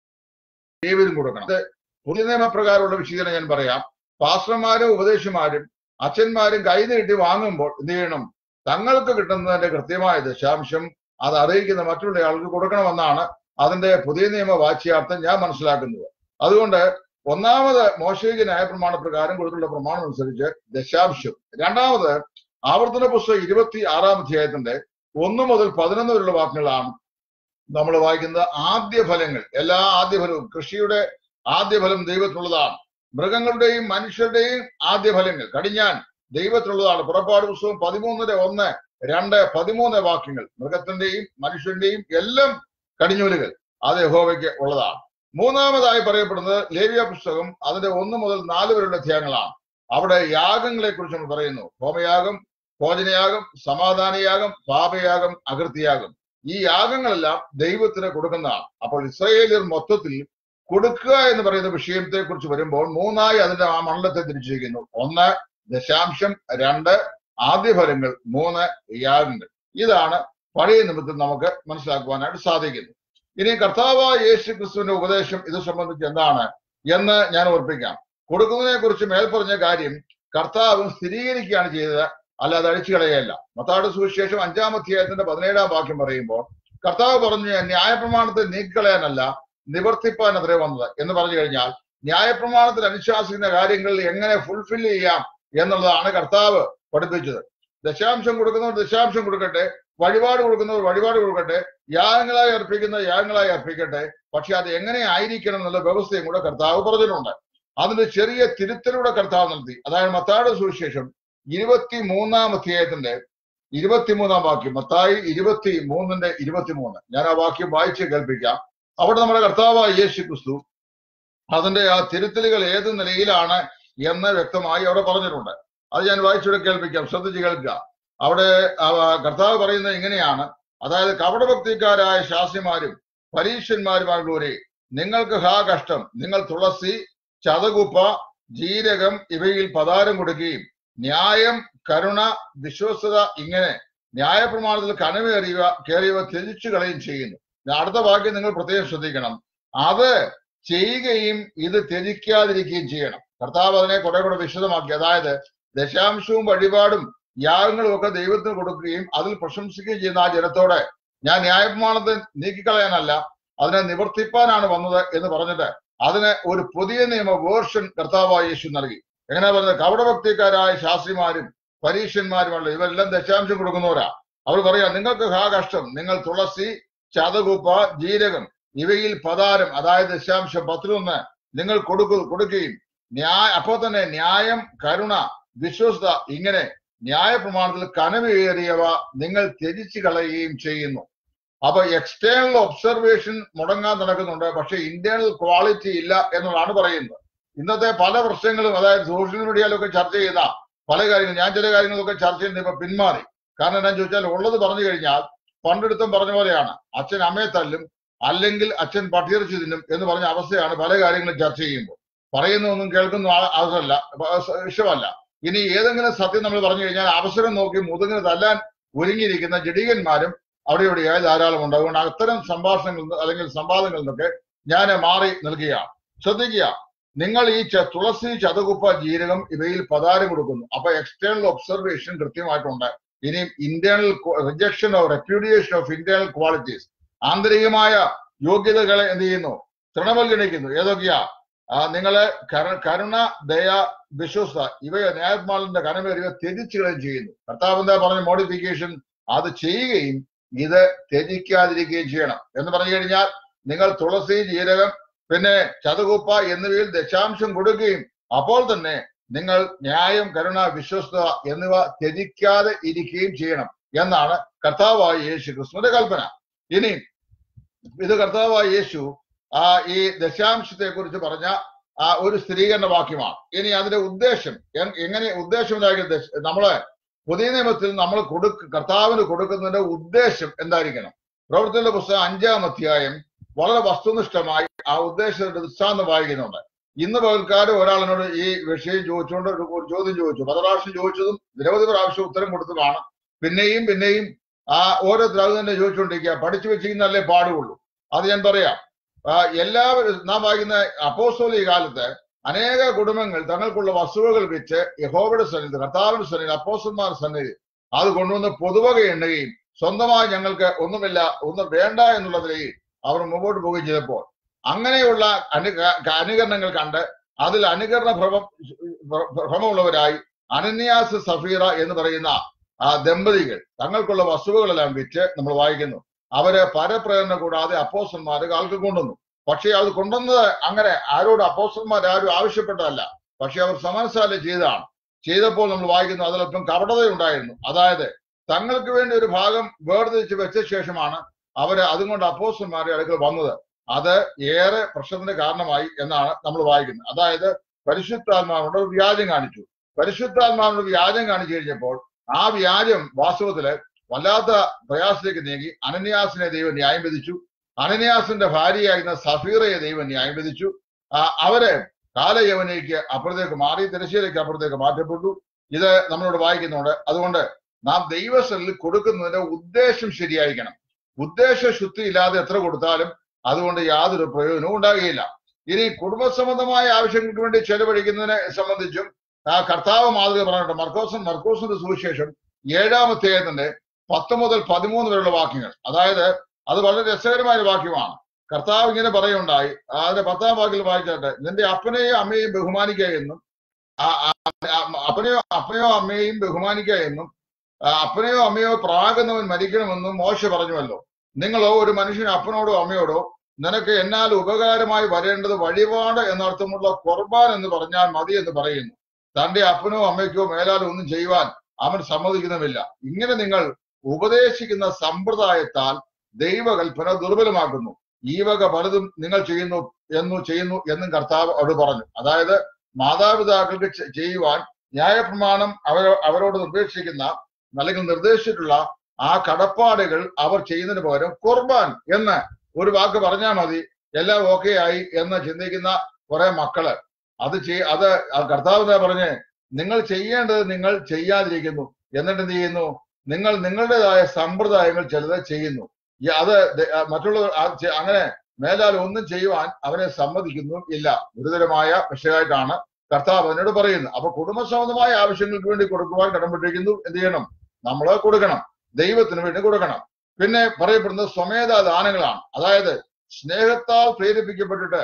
ലേവിയരും കൊടുക്കണം ഇത് പുതിയ നിയമപ്രകാരമുള്ള വിശദീകരണം ഞാൻ പറയാം പാസ്റ്റർമാരും ഉപദേശിമാരും അച്ഛന്മാരും കൈ നീട്ടി വാങ്ങുമ്പോൾ എന്ത് ചെയ്യണം തങ്ങൾക്ക് കിട്ടുന്നതിന്റെ കൃത്യമായ ദശാംശം അത് അറിയിക്കുന്ന മറ്റുള്ള ആൾക്ക് കൊടുക്കണമെന്നാണ് അതിന്റെ പുതിയ നിയമ വാച്യാർത്ഥം ഞാൻ മനസ്സിലാക്കുന്നത് അതുകൊണ്ട് ഒന്നാമത് മോശയ്ക്ക് ന്യായപ്രമാണ പ്രകാരം കൊടുത്തുള്ള പ്രമാണം അനുസരിച്ച് ദശാംശം രണ്ടാമത് ആവർത്തന പുസ്തകം ഇരുപത്തി ആറാം അധ്യായത്തിന്റെ ഒന്ന് മുതൽ പതിനൊന്ന് വരെയുള്ള വാക്കുകളാണ് നമ്മൾ വായിക്കുന്നത് ആദ്യ ഫലങ്ങൾ എല്ലാ ആദ്യ ഫലവും കൃഷിയുടെ ആദ്യ ഫലം ദൈവത്തിനുള്ളതാണ് മൃഗങ്ങളുടെയും മനുഷ്യരുടെയും ആദ്യ ഫലങ്ങൾ കടിഞ്ഞാൻ ദൈവത്തിനുള്ളതാണ് പുറപ്പാട് പുസ്തകം പതിമൂന്നിന്റെ ഒന്ന് രണ്ട് പതിമൂന്ന് വാക്യങ്ങൾ മൃഗത്തിന്റെയും മനുഷ്യന്റെയും എല്ലാം കടിഞ്ഞൂലുകൾ അത് യഹോവയ്ക്ക് ഉള്ളതാണ് മൂന്നാമതായി പറയപ്പെടുന്നത് ലേവ്യ പുസ്തകം അതിന്റെ ഒന്ന് മുതൽ നാല് വരെയുള്ള അധ്യായങ്ങളാണ് അവിടെ യാഗങ്ങളെ കുറിച്ച് നമ്മൾ പറയുന്നു ഹോമയാഗം ഭോജനയാഗം സമാധാനയാഗം പാപയാഗം അകൃത്യയാഗം ഈ യാഗങ്ങളെല്ലാം ദൈവത്തിന് കൊടുക്കുന്നതാണ് അപ്പോൾ ഇസ്രയേലിയർ മൊത്തത്തിൽ കൊടുക്കുക എന്ന് പറയുന്ന വിഷയത്തെ കുറിച്ച് വരുമ്പോൾ മൂന്നായി അതിന്റെ ആ മണ്ഡലത്തെ തിരിച്ചിരിക്കുന്നു ഒന്ന് ദശാംശം രണ്ട് ആദ്യഫലങ്ങൾ മൂന്ന് യാഗങ്ങൾ ഇതാണ് പഴയ നിമിത്തം നമുക്ക് മനസ്സിലാക്കുവാനായിട്ട് സാധിക്കുന്നു ഇനി കർത്താവായ യേശു ക്രിസ്തുവിന്റെ ഉപദേശം ഇത് സംബന്ധിച്ച് എന്താണ് എന്ന് ഞാൻ ഓർപ്പിക്കാം കൊടുക്കുന്നതിനെ കുറിച്ച് മേൽപ്പറഞ്ഞ കാര്യം കർത്താവ് സ്ഥിരീകരിക്കുകയാണ് ചെയ്തത് അല്ലാതെ അഴിച്ചു കളയുകയല്ല മത്താട് സുവിശേഷം അഞ്ചാം അധ്യായത്തിന്റെ പതിനേഴാം വാക്യം പറയുമ്പോൾ കർത്താവ് പറഞ്ഞു ന്യായപ്രമാണത്തെ നീക്കിക്കളയാനല്ല നിവർത്തിപ്പാൻ അത്രേ വന്നത് എന്ന് പറഞ്ഞു കഴിഞ്ഞാൽ ന്യായപ്രമാണത്തിൽ അനുശാസിക്കുന്ന കാര്യങ്ങൾ എങ്ങനെ ഫുൾഫിൽ ചെയ്യാം എന്നുള്ളതാണ് കർത്താവ് പഠിപ്പിച്ചത് ദശാംശം കൊടുക്കുന്നവർ ദശാംശം കൊടുക്കട്ടെ വഴിപാട് കൊടുക്കുന്നവർ വഴിപാട് കൊടുക്കട്ടെ യാഗങ്ങളായി അർപ്പിക്കുന്ന യാഗങ്ങളായി അർപ്പിക്കട്ടെ പക്ഷെ അത് എങ്ങനെ ആയിരിക്കണം എന്നുള്ള വ്യവസ്ഥയും കൂടെ കർത്താവ് പറഞ്ഞിട്ടുണ്ട് അതിന്റെ ചെറിയ തിരുത്തലൂടെ കർത്താവ് നടത്തി അതായത് മത്താട് സുവിശേഷം ഇരുപത്തി മൂന്നാം അധ്യായത്തിന്റെ ഇരുപത്തിമൂന്നാം വാക്യം മത്തായി ഇരുപത്തി മൂന്നിന്റെ ഇരുപത്തിമൂന്ന് ഞാൻ ആ വാക്യം വായിച്ച് കേൾപ്പിക്കാം അവിടെ നമ്മുടെ കർത്താവായ യേശു ക്രിസ്തു അതിന്റെ ആ തിരുത്തലുകൾ ഏത് നിലയിലാണ് എന്ന് വ്യക്തമായി അവിടെ പറഞ്ഞിട്ടുണ്ട് അത് ഞാൻ വായിച്ചൂടെ കേൾപ്പിക്കാം ശ്രദ്ധിച്ച് കേൾക്കുക അവിടെ ആ കർത്താവ് പറയുന്നത് ഇങ്ങനെയാണ് അതായത് കപടഭക്തിക്കാരായ ശാസ്ത്രിമാരും പരീക്ഷന്മാരുമായുള്ളവരെ നിങ്ങൾക്ക് ഹാ കഷ്ടം നിങ്ങൾ തുളസി ചതകുപ്പ ജീരകം ഇവയിൽ പതാരം കൊടുക്കുകയും ന്യായം കരുണ വിശ്വസ്തത ഇങ്ങനെ ന്യായപ്രമാണത്തിൽ കനവേറിയവ കയറിയവ ത്യജിച്ചു കളയും ചെയ്യുന്നു അടുത്ത വാക്യം നിങ്ങൾ പ്രത്യേകം ശ്രദ്ധിക്കണം അത് ചെയ്യുകയും ഇത് ത്യജിക്കാതിരിക്കുകയും ചെയ്യണം കർത്താവ് അതിനെ കുറെ കൂടെ വിശദമാക്കി അതായത് ദശാംശവും വഴിപാടും യാഗങ്ങളും ഒക്കെ ദൈവത്തിന് കൊടുക്കുകയും അതിൽ പ്രശംസിക്കുകയും ചെയ്യുന്ന ആ ജനത്തോടെ ഞാൻ ന്യായപ്രമാണത്തെ നീക്കിക്കളയാനല്ല അതിനെ നിവർത്തിപ്പാനാണ് വന്നത് എന്ന് പറഞ്ഞിട്ട് അതിന് ഒരു പുതിയ നിയമ വേർഷൻ കർത്താവായ യേശു നൽകി എങ്ങനെ പറഞ്ഞത് കപടഭക്തിക്കാരായ ശാസ്ത്രിമാരും പരീക്ഷന്മാരുമുള്ള ഇവരെല്ലാം ദശാംശം കൊടുക്കുന്നവരാ അവർ പറയാ നിങ്ങൾക്ക് ഹാ കഷ്ടം നിങ്ങൾ തുളസി ചതകുപ്പ ജീരകം ഇവയിൽ പതാരം അതായത് ദശാംശം പത്തിലൊന്ന് നിങ്ങൾ കൊടുക്കു കൊടുക്കുകയും ന്യായ അപ്പോൾ തന്നെ ന്യായം കരുണ വിശ്വസ്ത ഇങ്ങനെ ന്യായ പ്രമാണത്തിൽ കനമേറിയവ നിങ്ങൾ ത്യജിച്ചു കളയുകയും ചെയ്യുന്നു അപ്പൊ എക്സ്റ്റേണൽ ഒബ്സർവേഷൻ മുടങ്ങാൻ നടക്കുന്നുണ്ട് പക്ഷെ ഇന്റേണൽ ക്വാളിറ്റി ഇല്ല എന്നുള്ളതാണ് പറയുന്നത് ഇന്നത്തെ പല പ്രശ്നങ്ങളും അതായത് സോഷ്യൽ മീഡിയയിലൊക്കെ ചർച്ച ചെയ്ത പല കാര്യങ്ങളും ഞാൻ ചില കാര്യങ്ങളൊക്കെ ചർച്ച ചെയ്യുന്നത് ഇപ്പൊ പിന്മാറി കാരണം എന്താണെന്ന് ചോദിച്ചാൽ ഉള്ളത് പറഞ്ഞു കഴിഞ്ഞാൽ പണ്ടെടുത്തും പറഞ്ഞ പോലെയാണ് അച്ഛൻ അമ്മയെ തല്ലും അല്ലെങ്കിൽ അച്ഛൻ പട്ടിയിറച്ചി തിന്നും എന്ന് പറഞ്ഞ അവസ്ഥയാണ് പല കാര്യങ്ങളും ചർച്ച ചെയ്യുമ്പോൾ പറയുന്നൊന്നും കേൾക്കുന്ന അവസരമല്ല ഇഷ്ടമല്ല ഇനി ഏതെങ്കിലും സത്യം നമ്മൾ പറഞ്ഞു കഴിഞ്ഞാൽ അവസരം നോക്കി മുതുകിന് തല്ലാൻ ഒരുങ്ങിയിരിക്കുന്ന ജഡീകന്മാരും അവിടെ ഇവിടെയായി ധാരാളം ഉണ്ട് അതുകൊണ്ട് അത്തരം സംഭാഷണങ്ങളിൽ നിന്ന് അല്ലെങ്കിൽ സംവാദങ്ങളിൽ നിന്നൊക്കെ ഞാൻ മാറി നിൽക്കുകയാണ് ശ്രദ്ധിക്കുക നിങ്ങൾ ഈ ച- തുളസി ചതകുപ്പ ജീരകം ഇവയിൽ പതാരം കൊടുക്കുന്നു അപ്പൊ എക്സ്റ്റേണൽ ഒബ്സർവേഷൻ കൃത്യമായിട്ടുണ്ട് ഇനി internal rejection of repudiation of internal qualities ആന്തരികമായ യോഗ്യതകളെ എന്ത് ചെയ്യുന്നു തൃണവൽഗണിക്കുന്നു ഏതൊക്കെയാ ആ, നിങ്ങള് കര- കരുണ ദയ വിശ്വസ്ത ഇവയെ ന്യായപാലന്റെ കനമേറിയ ത്യജിച്ചുകളയും ചെയ്യുന്നു കർത്താവ് എന്താ പറഞ്ഞ മോഡിഫിക്കേഷൻ അത് ചെയ്യുകയും ഇത് ത്യജിക്കാതിരിക്കുകയും ചെയ്യണം എന്ന് പറഞ്ഞു കഴിഞ്ഞാൽ നിങ്ങൾ തുളസി ജീരകം പിന്നെ ചതുകുപ്പ എന്നിവയിൽ ദശാംശം കൊടുക്കുകയും അപ്പോൾ തന്നെ നിങ്ങൾ ന്യായം കരുണ വിശ്വസ്ത എന്നിവ ത്യജിക്കാതെ ഇരിക്കുകയും ചെയ്യണം എന്നാണ് കർത്താവായ യേശു ക്രിസ്തുവിന്റെ കൽപ്പന ഇനി ഇത് കർത്താവായ യേശു ആ ഈ ദശാംശത്തെ കുറിച്ച് പറഞ്ഞ ആ ഒരു സ്ഥിരീകരണ വാക്യമാണ് ഇനി അതിന്റെ ഉദ്ദേശം എ- എങ്ങനെ ഉദ്ദേശം എന്തായിരിക്കും ദശ- നമ്മള് പുതിയ നിയമത്തിൽ നമ്മൾ കൊടുക്ക കർത്താവിന് കൊടുക്കുന്നതിന്റെ ഉദ്ദേശം എന്തായിരിക്കണം പ്രവർത്തിയുടെ പുസ്തകം അഞ്ചാം അധ്യായം വളരെ വസ്തുനിഷ്ഠമായി ആ ഉദ്ദേശത്തിന്റെ ദൃഷ്ടാന്തം വായിക്കുന്നുണ്ട് ഇന്ന് പകൽക്കാലം ഒരാളിനോട് ഈ വിഷയം ചോദിച്ചുകൊണ്ട് ഒരു ഒരു ചോദ്യം ചോദിച്ചു പല പ്രാവശ്യം ചോദിച്ചതും നിരവധി പ്രാവശ്യം ഉത്തരം കൊടുത്തതാണ് പിന്നെയും പിന്നെയും ആ ഓരോരുത്തർ അത് തന്നെ ചോദിച്ചുകൊണ്ടിരിക്കുക പഠിച്ചു വെച്ചിരിക്കുന്നല്ലേ പാടുള്ളൂ അത് ഞാൻ പറയാം ആ, എല്ലാവരും നാം വായിക്കുന്ന അപ്പോസ്തോലിക കാലത്ത് അനേക കുടുംബങ്ങൾ തങ്ങൾക്കുള്ള വസ്തുവകൾ വെച്ച് യഹോവയുടെ സന്നിധി കർത്താവിന്റെ സന്നിധി അപ്പോസ്റ്റന്മാരുടെ സന്നിധി അത് കൊണ്ടുവന്ന് പൊതുവക എണ്ണുകയും സ്വന്തമായി ഞങ്ങൾക്ക് ഒന്നുമില്ല ഒന്നും വേണ്ട എന്നുള്ളതിലേക്ക് അവർ മുമ്പോട്ട് പോവുകയും ചെയ്തപ്പോൾ അങ്ങനെയുള്ള അനു അനുകരണങ്ങൾ കണ്ട് അതിൽ അനുകരണ ഭ്രമം ഭ്രമമുള്ളവരായി അനന്യാസ് സഫീറ എന്ന് പറയുന്ന ആ ദമ്പതികൾ തങ്ങൾക്കുള്ള വസ്തുവകളെല്ലാം വിറ്റ് നമ്മൾ വായിക്കുന്നു അവര് പരപ്രേരണ കൂടാതെ അപ്പോസ്റ്റന്മാര് കാൽക്ക് കൊണ്ടുവന്നു പക്ഷേ അത് കൊണ്ടുവന്നത് അങ്ങനെ ആരോട് അപ്പോസ്റ്റന്മാർ ആരും ആവശ്യപ്പെട്ടതല്ല പക്ഷെ അവർ സമരസാല ചെയ്തതാണ് ചെയ്തപ്പോൾ നമ്മൾ വായിക്കുന്നു അതിലൊപ്പം കപടതയുണ്ടായിരുന്നു അതായത് തങ്ങൾക്ക് വേണ്ടി ഒരു ഭാഗം വേർതിരിച്ച് വെച്ച ശേഷമാണ് അവര് അതുകൊണ്ട് അപ്പോസ്റ്റന്മാരുടെ അടുക്കൽ വന്നത് അത് ഏറെ പ്രശ്നത്തിന് കാരണമായി എന്നാണ് നമ്മൾ വായിക്കുന്നത് അതായത് പരിശുദ്ധാത്മാവിനോട് ഒരു വ്യാജം കാണിച്ചു പരിശുദ്ധാത്മാവിനോട് വ്യാജം കാണിച്ചു കഴിഞ്ഞപ്പോൾ ആ വ്യാജം വാസ്തവത്തില് വല്ലാത്ത പ്രയാസത്തിലേക്ക് നീങ്ങി അനന്യാസിനെ ദൈവം ന്യായം വിധിച്ചു അനന്യാസിന്റെ ഭാര്യയായിരുന്ന സഫീറയെ ദൈവം ന്യായം വിധിച്ചു ആ, അവര് കാലയവനയ്ക്ക് അപ്പുറത്തേക്ക് മാറി തിരശ്ശീലയ്ക്ക് അപ്പുറത്തേക്ക് മാറ്റപ്പെട്ടു ഇത് നമ്മളോട് വായിക്കുന്നുണ്ട് അതുകൊണ്ട് നാം ദൈവസ്ഥലിൽ കൊടുക്കുന്നതിന്റെ ഉദ്ദേശം ശരിയായിരിക്കണം ഉദ്ദേശ ശുദ്ധി ഇല്ലാതെ എത്ര കൊടുത്താലും അതുകൊണ്ട് യാതൊരു പ്രയോജനവും ഉണ്ടാകുകയില്ല ഇനി കുടുംബസംബന്ധമായ ആവശ്യങ്ങൾക്ക് വേണ്ടി ചെലവഴിക്കുന്നതിനെ സംബന്ധിച്ചും ആ കർത്താവ് മാതൃക പറഞ്ഞിട്ടുണ്ട് മർക്കോസൻ മർക്കോസിന്റെ സുവിശേഷം ഏഴാമത്തെ ഏതിന്റെ പത്ത് മുതൽ പതിമൂന്ന് വരെയുള്ള വാക്യങ്ങൾ അതായത് അത് വളരെ രസകരമായ ഒരു വാക്യമാണ് കർത്താവ് ഇങ്ങനെ പറയുണ്ടായി അതിന്റെ പത്താം വാക്കിൽ വായിച്ചാട്ടെ നിന്റെ അപ്പനെയും അമ്മയെയും ബഹുമാനിക്കുക എന്നും ആ- ആ- ആ- അപ്പനെയോ അപ്പനെയോ അമ്മയെയും ബഹുമാനിക്കുക എന്നും ആ, അപ്പനെയോ അമ്മയോ പ്രാകുന്നവൻ മരിക്കണമെന്നും മോശ പറഞ്ഞുവല്ലോ നിങ്ങളോ ഒരു മനുഷ്യൻ അപ്പനോടോ അമ്മയോടോ നിനക്ക് എന്നാൽ ഉപകാരമായി വരേണ്ടത് വഴിപാട് എന്നർത്ഥമുള്ള കുർബാൻ എന്ന് പറഞ്ഞാൽ മതി എന്ന് പറയുന്നു തന്റെ അപ്പനോ അമ്മയ്ക്കോ മേലാൽ ഒന്നും ചെയ്യുവാൻ അവൻ സമ്മതിക്കുന്നുമില്ല ഇങ്ങനെ നിങ്ങൾ ഉപദേശിക്കുന്ന സമ്പ്രദായത്താൽ ദൈവകൽപ്പന ദുർബലമാക്കുന്നു ഈ വക പലതും നിങ്ങൾ ചെയ്യുന്നു എന്നു ചെയ്യുന്നു എന്നും കർത്താവ് അവിടെ പറഞ്ഞു അതായത് മാതാപിതാക്കൾക്ക് ചെ- ചെയ്യുവാൻ ന്യായപ്രമാണം അവരോ അവരോട് നിർദ്ദേശിക്കുന്ന അല്ലെങ്കിൽ നിർദ്ദേശിച്ചിട്ടുള്ള ആ കടപ്പാടുകൾ അവർ ചെയ്യുന്നതിന് പകരം കുർബാൻ എന്ന് ഒരു വാക്ക് പറഞ്ഞാൽ മതി എല്ലാം ഓക്കെ ആയി എന്ന് ചിന്തിക്കുന്ന കുറെ മക്കള് അത് ചെയ് അത് ആ കർത്താവ് എന്താ പറഞ്ഞ് നിങ്ങൾ ചെയ്യേണ്ടത് നിങ്ങൾ ചെയ്യാതിരിക്കുന്നു എന്നിട്ട് എന്ത് ചെയ്യുന്നു നിങ്ങൾ നിങ്ങളുടേതായ സമ്പ്രദായങ്ങൾ ചിലത് ചെയ്യുന്നു ഈ അത് ദ- ആ മറ്റുള്ളവർ ആ ചെ- അങ്ങനെ മേലാൽ ഒന്നും ചെയ്യുവാൻ അവനെ സമ്മതിക്കുന്നു ഇല്ല ഗുരുതരമായ വിഷയമായിട്ടാണ് കർത്താവ് അതിനോട് പറയുന്നത് അപ്പൊ കുടുംബസംബന്ധമായ ആവശ്യങ്ങൾക്ക് വേണ്ടി കൊടുക്കുവാൻ കടംപെട്ടിരിക്കുന്നു എന്ത് ചെയ്യണം നമ്മൾ കൊടുക്കണം ദൈവത്തിന് വേണ്ടി കൊടുക്കണം പിന്നെ പറയപ്പെടുന്നത് സ്വമേധ ദാനങ്ങളാണ് അതായത് സ്നേഹത്താൽ പ്രേരിപ്പിക്കപ്പെട്ടിട്ട്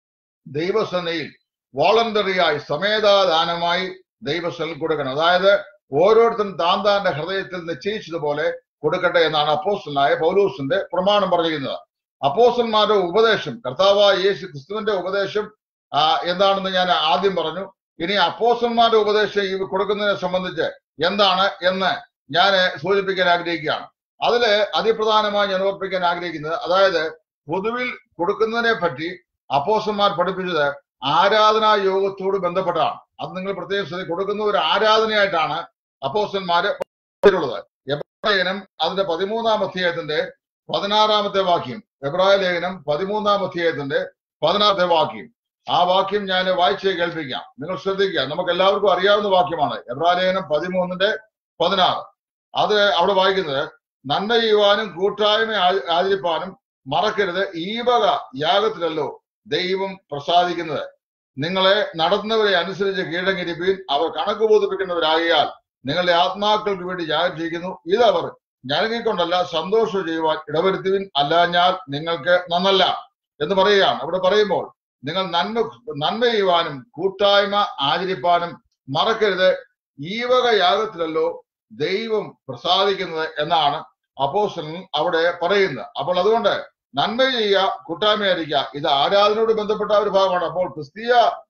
ദൈവസേനയിൽ വോളണ്ടറിയായി സ്വമേധാ ദാനമായി ദൈവസ്ഥലിൽ കൊടുക്കണം അതായത് ഓരോരുത്തരും താൻ താന്റെ ഹൃദയത്തിൽ നിശ്ചയിച്ചതുപോലെ കൊടുക്കട്ടെ എന്നാണ് അപ്പോസ്റ്റലായ പൗലൂസിന്റെ പ്രമാണം പറഞ്ഞിരിക്കുന്നത് അപ്പോസ്റ്റന്മാരുടെ ഉപദേശം കർത്താവായ യേശു ക്രിസ്തുവിന്റെ ഉപദേശം ആ, എന്താണെന്ന് ഞാൻ ആദ്യം പറഞ്ഞു ഇനി അപ്പോസ്റ്റന്മാരുടെ ഉപദേശം ഈ കൊടുക്കുന്നതിനെ സംബന്ധിച്ച് എന്താണ് എന്ന് ഞാൻ സൂചിപ്പിക്കാൻ ആഗ്രഹിക്കുകയാണ് അതില് അതിപ്രധാനമായി ഞാൻ ഓർപ്പിക്കാൻ ആഗ്രഹിക്കുന്നത് അതായത് പൊതുവിൽ കൊടുക്കുന്നതിനെ പറ്റി അപ്പോസ്റ്റന്മാർ പഠിപ്പിച്ചത് ആരാധനാ യോഗത്തോട് ബന്ധപ്പെട്ടാണ് അത് നിങ്ങൾ പ്രത്യേകം ശ്രദ്ധ കൊടുക്കുന്ന ഒരു ആരാധനയായിട്ടാണ് അപ്പോസ്റ്റന്മാര് പറഞ്ഞിട്ടുള്ളത് എബ്രായ ലേഖനം അതിന്റെ പതിമൂന്നാം അധ്യായത്തിന്റെ പതിനാറാമത്തെ വാക്യം എബ്രായ ലേഖനം പതിമൂന്നാം അധ്യായത്തിന്റെ പതിനാറത്തെ വാക്യം ആ വാക്യം ഞാൻ വായിച്ച് കേൾപ്പിക്കാം നിങ്ങൾ ശ്രദ്ധിക്കുക നമുക്ക് എല്ലാവർക്കും അറിയാവുന്ന വാക്യമാണ് എബ്രായ ലേഖനം പതിമൂന്നിന്റെ പതിനാറ് അത് അവിടെ വായിക്കുന്നത് നന്മ ചെയ്യുവാനും കൂട്ടായ്മ ആ- ആചരിപ്പാനും മറക്കരുത് ഈ വക യാഗത്തിലല്ലോ ദൈവം പ്രസാദിക്കുന്നത് നിങ്ങളെ നടത്തുന്നവരെ അനുസരിച്ച് കീഴങ്ങിരിപ്പീൻ അവർ കണക്ക് ബോധിപ്പിക്കുന്നവരാകിയാൽ നിങ്ങളുടെ ആത്മാക്കൾക്ക് വേണ്ടി യാഗം ചെയ്യുന്നു ഇതവർ ഞരങ്ങിക്കൊണ്ടല്ല സന്തോഷം ചെയ്യുവാൻ ഇടവരുത്തുവിൻ അല്ലാഞ്ഞാൽ നിങ്ങൾക്ക് നന്നല്ല എന്ന് പറയുകയാണ് അവിടെ പറയുമ്പോൾ നിങ്ങൾ നന്മ നന്മ ചെയ്യുവാനും കൂട്ടായ്മ ആചരിപ്പാനും മറക്കരുത് ഈ വക യാഗത്തിലല്ലോ ദൈവം പ്രസാദിക്കുന്നത് എന്നാണ് അപ്പോസ്റ്റലൻ അവിടെ പറയുന്നത് അപ്പോൾ അതുകൊണ്ട് നന്മ ചെയ്യുക കൂട്ടായ്മയായിരിക്കുക ഇത് ആരാധനയോട് ബന്ധപ്പെട്ട ഒരു ഭാഗമാണ് അപ്പോൾ ക്രിസ്തീയ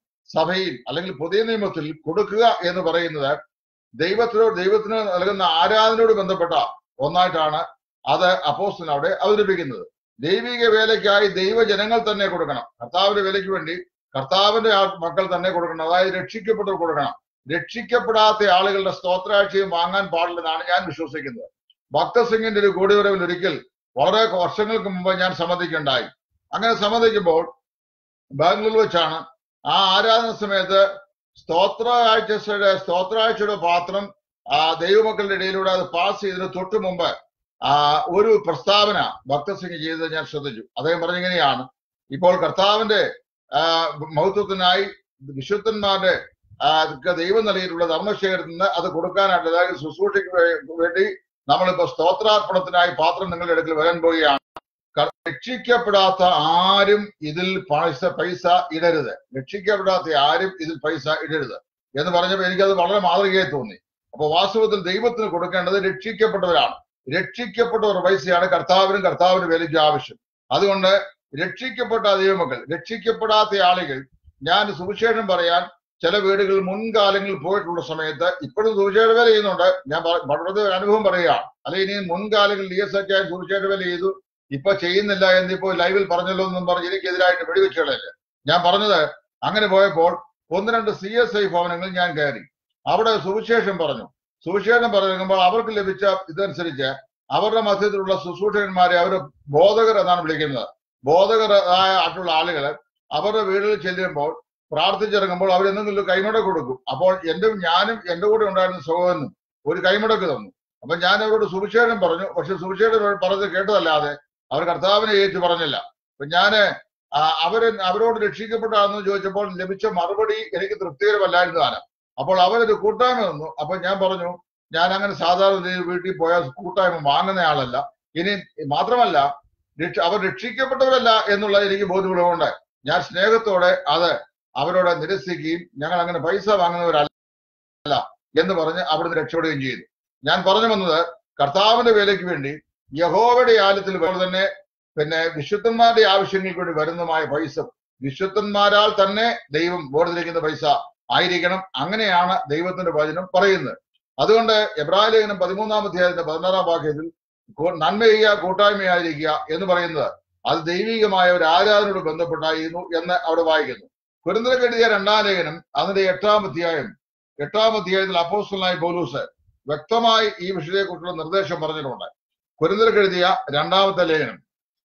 സഭയിൽ അല്ലെങ്കിൽ പുതിയ നിയമത്തിൽ കൊടുക്കുക എന്ന് പറയുന്നത് ദൈവത്തിനോട് ദൈവത്തിന് നൽകുന്ന ആരാധനയോട് ബന്ധപ്പെട്ട ഒന്നായിട്ടാണ് അത് അപ്പോസ്റ്റലൻ അവിടെ അവതരിപ്പിക്കുന്നത് ദൈവിക വേലയ്ക്കായി ദൈവജനങ്ങൾ തന്നെ കൊടുക്കണം കർത്താവിന്റെ വേലയ്ക്ക് വേണ്ടി കർത്താവിന്റെ ആ മക്കൾ തന്നെ കൊടുക്കണം അതായത് രക്ഷിക്കപ്പെട്ടവർ കൊടുക്കണം രക്ഷിക്കപ്പെടാത്ത ആളുകളുടെ സ്തോത്രാഴ്ചയും വാങ്ങാൻ പാടില്ലെന്നാണ് ഞാൻ വിശ്വസിക്കുന്നത് ഭക്തസിംഗിന്റെ ഒരു കൂടിവരവിൽ ഒരിക്കൽ വളരെ വർഷങ്ങൾക്ക് മുമ്പ് ഞാൻ സമ്മതിക്കുണ്ടായി അങ്ങനെ സമ്മതിക്കുമ്പോൾ ബാംഗ്ലൂരിൽ വെച്ചാണ് ആ ആരാധന സമയത്ത് സ്തോത്രാഴ്ചയുടെ സ്തോത്രാഴ്ചയുടെ പാത്രം ആ ദൈവമക്കളുടെ ഇടയിലൂടെ അത് പാസ് ചെയ്തതിന് തൊട്ട് മുമ്പ് ആ ഒരു പ്രസ്താവന ഭക്തസിംഗ് ചെയ്തത് ഞാൻ ശ്രദ്ധിച്ചു അദ്ദേഹം പറഞ്ഞിങ്ങനെയാണ് ഇപ്പോൾ കർത്താവിന്റെ ആ, മഹത്വത്തിനായി വിശുദ്ധന്മാരുടെ ആ, ഒക്കെ ദൈവം നൽകിയിട്ടുള്ള ധർമ്മശേഖരത്തിൽ നിന്ന് അത് കൊടുക്കാനായിട്ട് അതായത് ശുശ്രൂഷയ്ക്ക് വേ- വേണ്ടി നമ്മളിപ്പോ സ്തോത്രാർപ്പണത്തിനായി പാത്രം നിങ്ങളുടെ അടുക്കൽ വരാൻ പോവുകയാണ് ക- രക്ഷിക്കപ്പെടാത്ത ആരും ഇതിൽ പൈസ പൈസ ഇടരുത് രക്ഷിക്കപ്പെടാത്ത ആരും ഇതിൽ പൈസ ഇടരുത് എന്ന് പറഞ്ഞപ്പോൾ എനിക്കത് വളരെ മാതൃകയായി തോന്നി അപ്പൊ വാസ്തവത്തിൽ ദൈവത്തിന് കൊടുക്കേണ്ടത് രക്ഷിക്കപ്പെട്ടവരാണ് രക്ഷിക്കപ്പെട്ടവർ പൈസയാണ് കർത്താവിനും കർത്താവിന് വിലയ്ക്ക് ആവശ്യം അതുകൊണ്ട് രക്ഷിക്കപ്പെട്ട ദൈവമക്കൾ രക്ഷിക്കപ്പെടാത്ത ആളുകൾ ഞാൻ സുവിശേഷം പറയാൻ ചില വീടുകളിൽ മുൻകാലങ്ങളിൽ പോയിട്ടുള്ള സമയത്ത് ഇപ്പോഴും സുവിശേഷ വേല ചെയ്യുന്നുണ്ട് ഞാൻ പ- വളരെ ഒരു അനുഭവം പറയുകയാണ് അല്ലെ ഇനി മുൻകാലങ്ങളിൽ ഡി എസ് ഒക്കെ സുവിശേഷ വേല ചെയ്തു ഇപ്പൊ ചെയ്യുന്നില്ല എന്നിപ്പോ ലൈവിൽ പറഞ്ഞല്ലോ എന്നും പറഞ്ഞ് എനിക്കെതിരായിട്ട് വെടിവെച്ചുകളല്ലേ ഞാൻ പറഞ്ഞത് അങ്ങനെ പോയപ്പോൾ ഒന്ന് രണ്ട് സി എസ് ഐ ഭവനങ്ങളിൽ ഞാൻ കയറി അവിടെ സുവിശേഷം പറഞ്ഞു സുവിശേഷം പറയുമ്പോൾ അവർക്ക് ലഭിച്ച ഇതനുസരിച്ച് അവരുടെ മധ്യത്തിലുള്ള ശുശ്രൂഷകന്മാരെ അവർ ബോധകർ എന്നാണ് വിളിക്കുന്നത് ബോധകർ ആയ ആയിട്ടുള്ള ആളുകൾ അവരുടെ വീടുകളിൽ ചെല്ലുമ്പോൾ പ്രാർത്ഥിച്ചിറങ്ങുമ്പോൾ അവർ എന്തെങ്കിലും കൈമുടക്ക് കൊടുക്കും അപ്പോൾ എന്റെ ഞാനും എന്റെ കൂടെ ഉണ്ടായിരുന്ന സഹോദരനും ഒരു കൈമുടക്ക് തന്നു അപ്പൊ ഞാൻ അവരോട് സുവിശേഷം പറഞ്ഞു പക്ഷെ സുവിശേഷം പറഞ്ഞത് കേട്ടതല്ലാതെ അവർ കർത്താവിനെ ഏറ്റു പറഞ്ഞില്ല അപ്പൊ ഞാന് ആ, അവര് അവരോട് രക്ഷിക്കപ്പെട്ടാണെന്ന് ചോദിച്ചപ്പോൾ ലഭിച്ച മറുപടി എനിക്ക് തൃപ്തികരമല്ലായിരുന്നതാണ് അപ്പോൾ അവരൊരു കൂട്ടായ്മ തന്നു അപ്പൊ ഞാൻ പറഞ്ഞു ഞാൻ അങ്ങനെ സാധാരണ രീതിയിൽ വീട്ടിൽ പോയാൽ കൂട്ടായ്മ വാങ്ങുന്ന ആളല്ല ഇനി മാത്രമല്ല രക്ഷ അവർ രക്ഷിക്കപ്പെട്ടവരല്ല എന്നുള്ളത് എനിക്ക് ബോധ്യമുള്ളതുകൊണ്ട് ഞാൻ സ്നേഹത്തോടെ അത് അവരോട് നിരസിക്കുകയും ഞങ്ങൾ അങ്ങനെ പൈസ വാങ്ങുന്നവരല്ല എന്ന് പറഞ്ഞ് അവിടുന്ന് രക്ഷപ്പെടുകയും ചെയ്തു ഞാൻ പറഞ്ഞു വന്നത് കർത്താവിന്റെ വേലയ്ക്ക് വേണ്ടി യഹോവയുടെ ആലയത്തിൽ പോലെ തന്നെ പിന്നെ വിശുദ്ധന്മാരുടെ ആവശ്യങ്ങൾക്ക് വേണ്ടി വരുന്നതുമായ പൈസ വിശുദ്ധന്മാരാൽ തന്നെ ദൈവം വേർതിരിക്കുന്ന പൈസ ആയിരിക്കണം അങ്ങനെയാണ് ദൈവത്തിന്റെ വചനം പറയുന്നത് അതുകൊണ്ട് എബ്രാഹിം ലേഖനം പതിമൂന്നാം അധ്യായത്തിന്റെ പതിനാറാം വാക്യത്തിൽ കൂ- നന്മ ചെയ്യുക കൂട്ടായ്മയായിരിക്കുക എന്ന് പറയുന്നത് അത് ദൈവികമായ ഒരു ആരാധനയോട് ബന്ധപ്പെട്ടായിരുന്നു എന്ന് അവിടെ വായിക്കുന്നു കുരുന്തരക്ക് എഴുതിയ രണ്ടാം ലേഖനം അതിന്റെ എട്ടാം അധ്യായം എട്ടാം അധ്യായത്തിൽ അപ്പോസ്റ്റലായ പൗലൂസ് വ്യക്തമായി ഈ വിഷയത്തെക്കുറിച്ചുള്ള നിർദ്ദേശം പറഞ്ഞിട്ടുണ്ട് കുരുന്തരക്ക് എഴുതിയ രണ്ടാമത്തെ ലേഖനം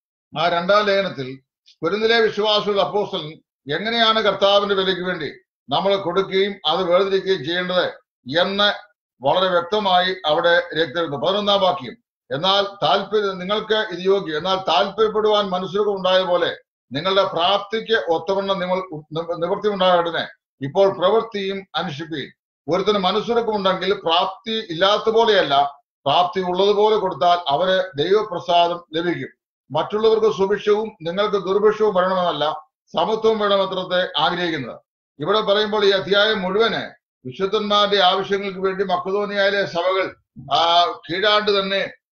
ആ രണ്ടാം ലേഖനത്തിൽ കുരുന്നിലെ വിശ്വാസികളുടെ അപ്പോസ്റ്റലൻ എങ്ങനെയാണ് കർത്താവിന്റെ വിലയ്ക്ക് വേണ്ടി നമ്മൾ കൊടുക്കുകയും അത് വേർതിരിക്കുകയും ചെയ്യേണ്ടത് എന്ന് വളരെ വ്യക്തമായി അവിടെ രേഖപ്പെടുന്നു പതിനൊന്നാം വാക്യം എന്നാൽ താല്പര്യം നിങ്ങൾക്ക് ഇത് യോഗ്യം എന്നാൽ താല്പര്യപ്പെടുവാൻ മനുഷ്യർക്കും ഉണ്ടായ പോലെ നിങ്ങളുടെ പ്രാപ്തിക്ക് ഒത്തവണ്ണം നിങ്ങൾ നിവൃത്തി ഉണ്ടാകേണ്ടതിന് ഇപ്പോൾ പ്രവൃത്തിയും അനുഷ്ഠിക്കുകയും ഒരുത്തിന് മനസ്സുറക്കമുണ്ടെങ്കിൽ പ്രാപ്തി ഇല്ലാത്ത പോലെയല്ല പ്രാപ്തി ഉള്ളതുപോലെ കൊടുത്താൽ അവന് ദൈവപ്രസാദം ലഭിക്കും മറ്റുള്ളവർക്ക് സുഭിക്ഷവും നിങ്ങൾക്ക് ദുർഭിക്ഷവും വരണമെന്നല്ല സമത്വം വേണമെത്രത്തെ ആഗ്രഹിക്കുന്നത് ഇവിടെ പറയുമ്പോൾ ഈ അധ്യായം മുഴുവന് വിശുദ്ധന്മാരുടെ ആവശ്യങ്ങൾക്ക് വേണ്ടി മക്കതോനിയയിലെ സഭകൾ ആ കീഴാണ്ട് തന്നെ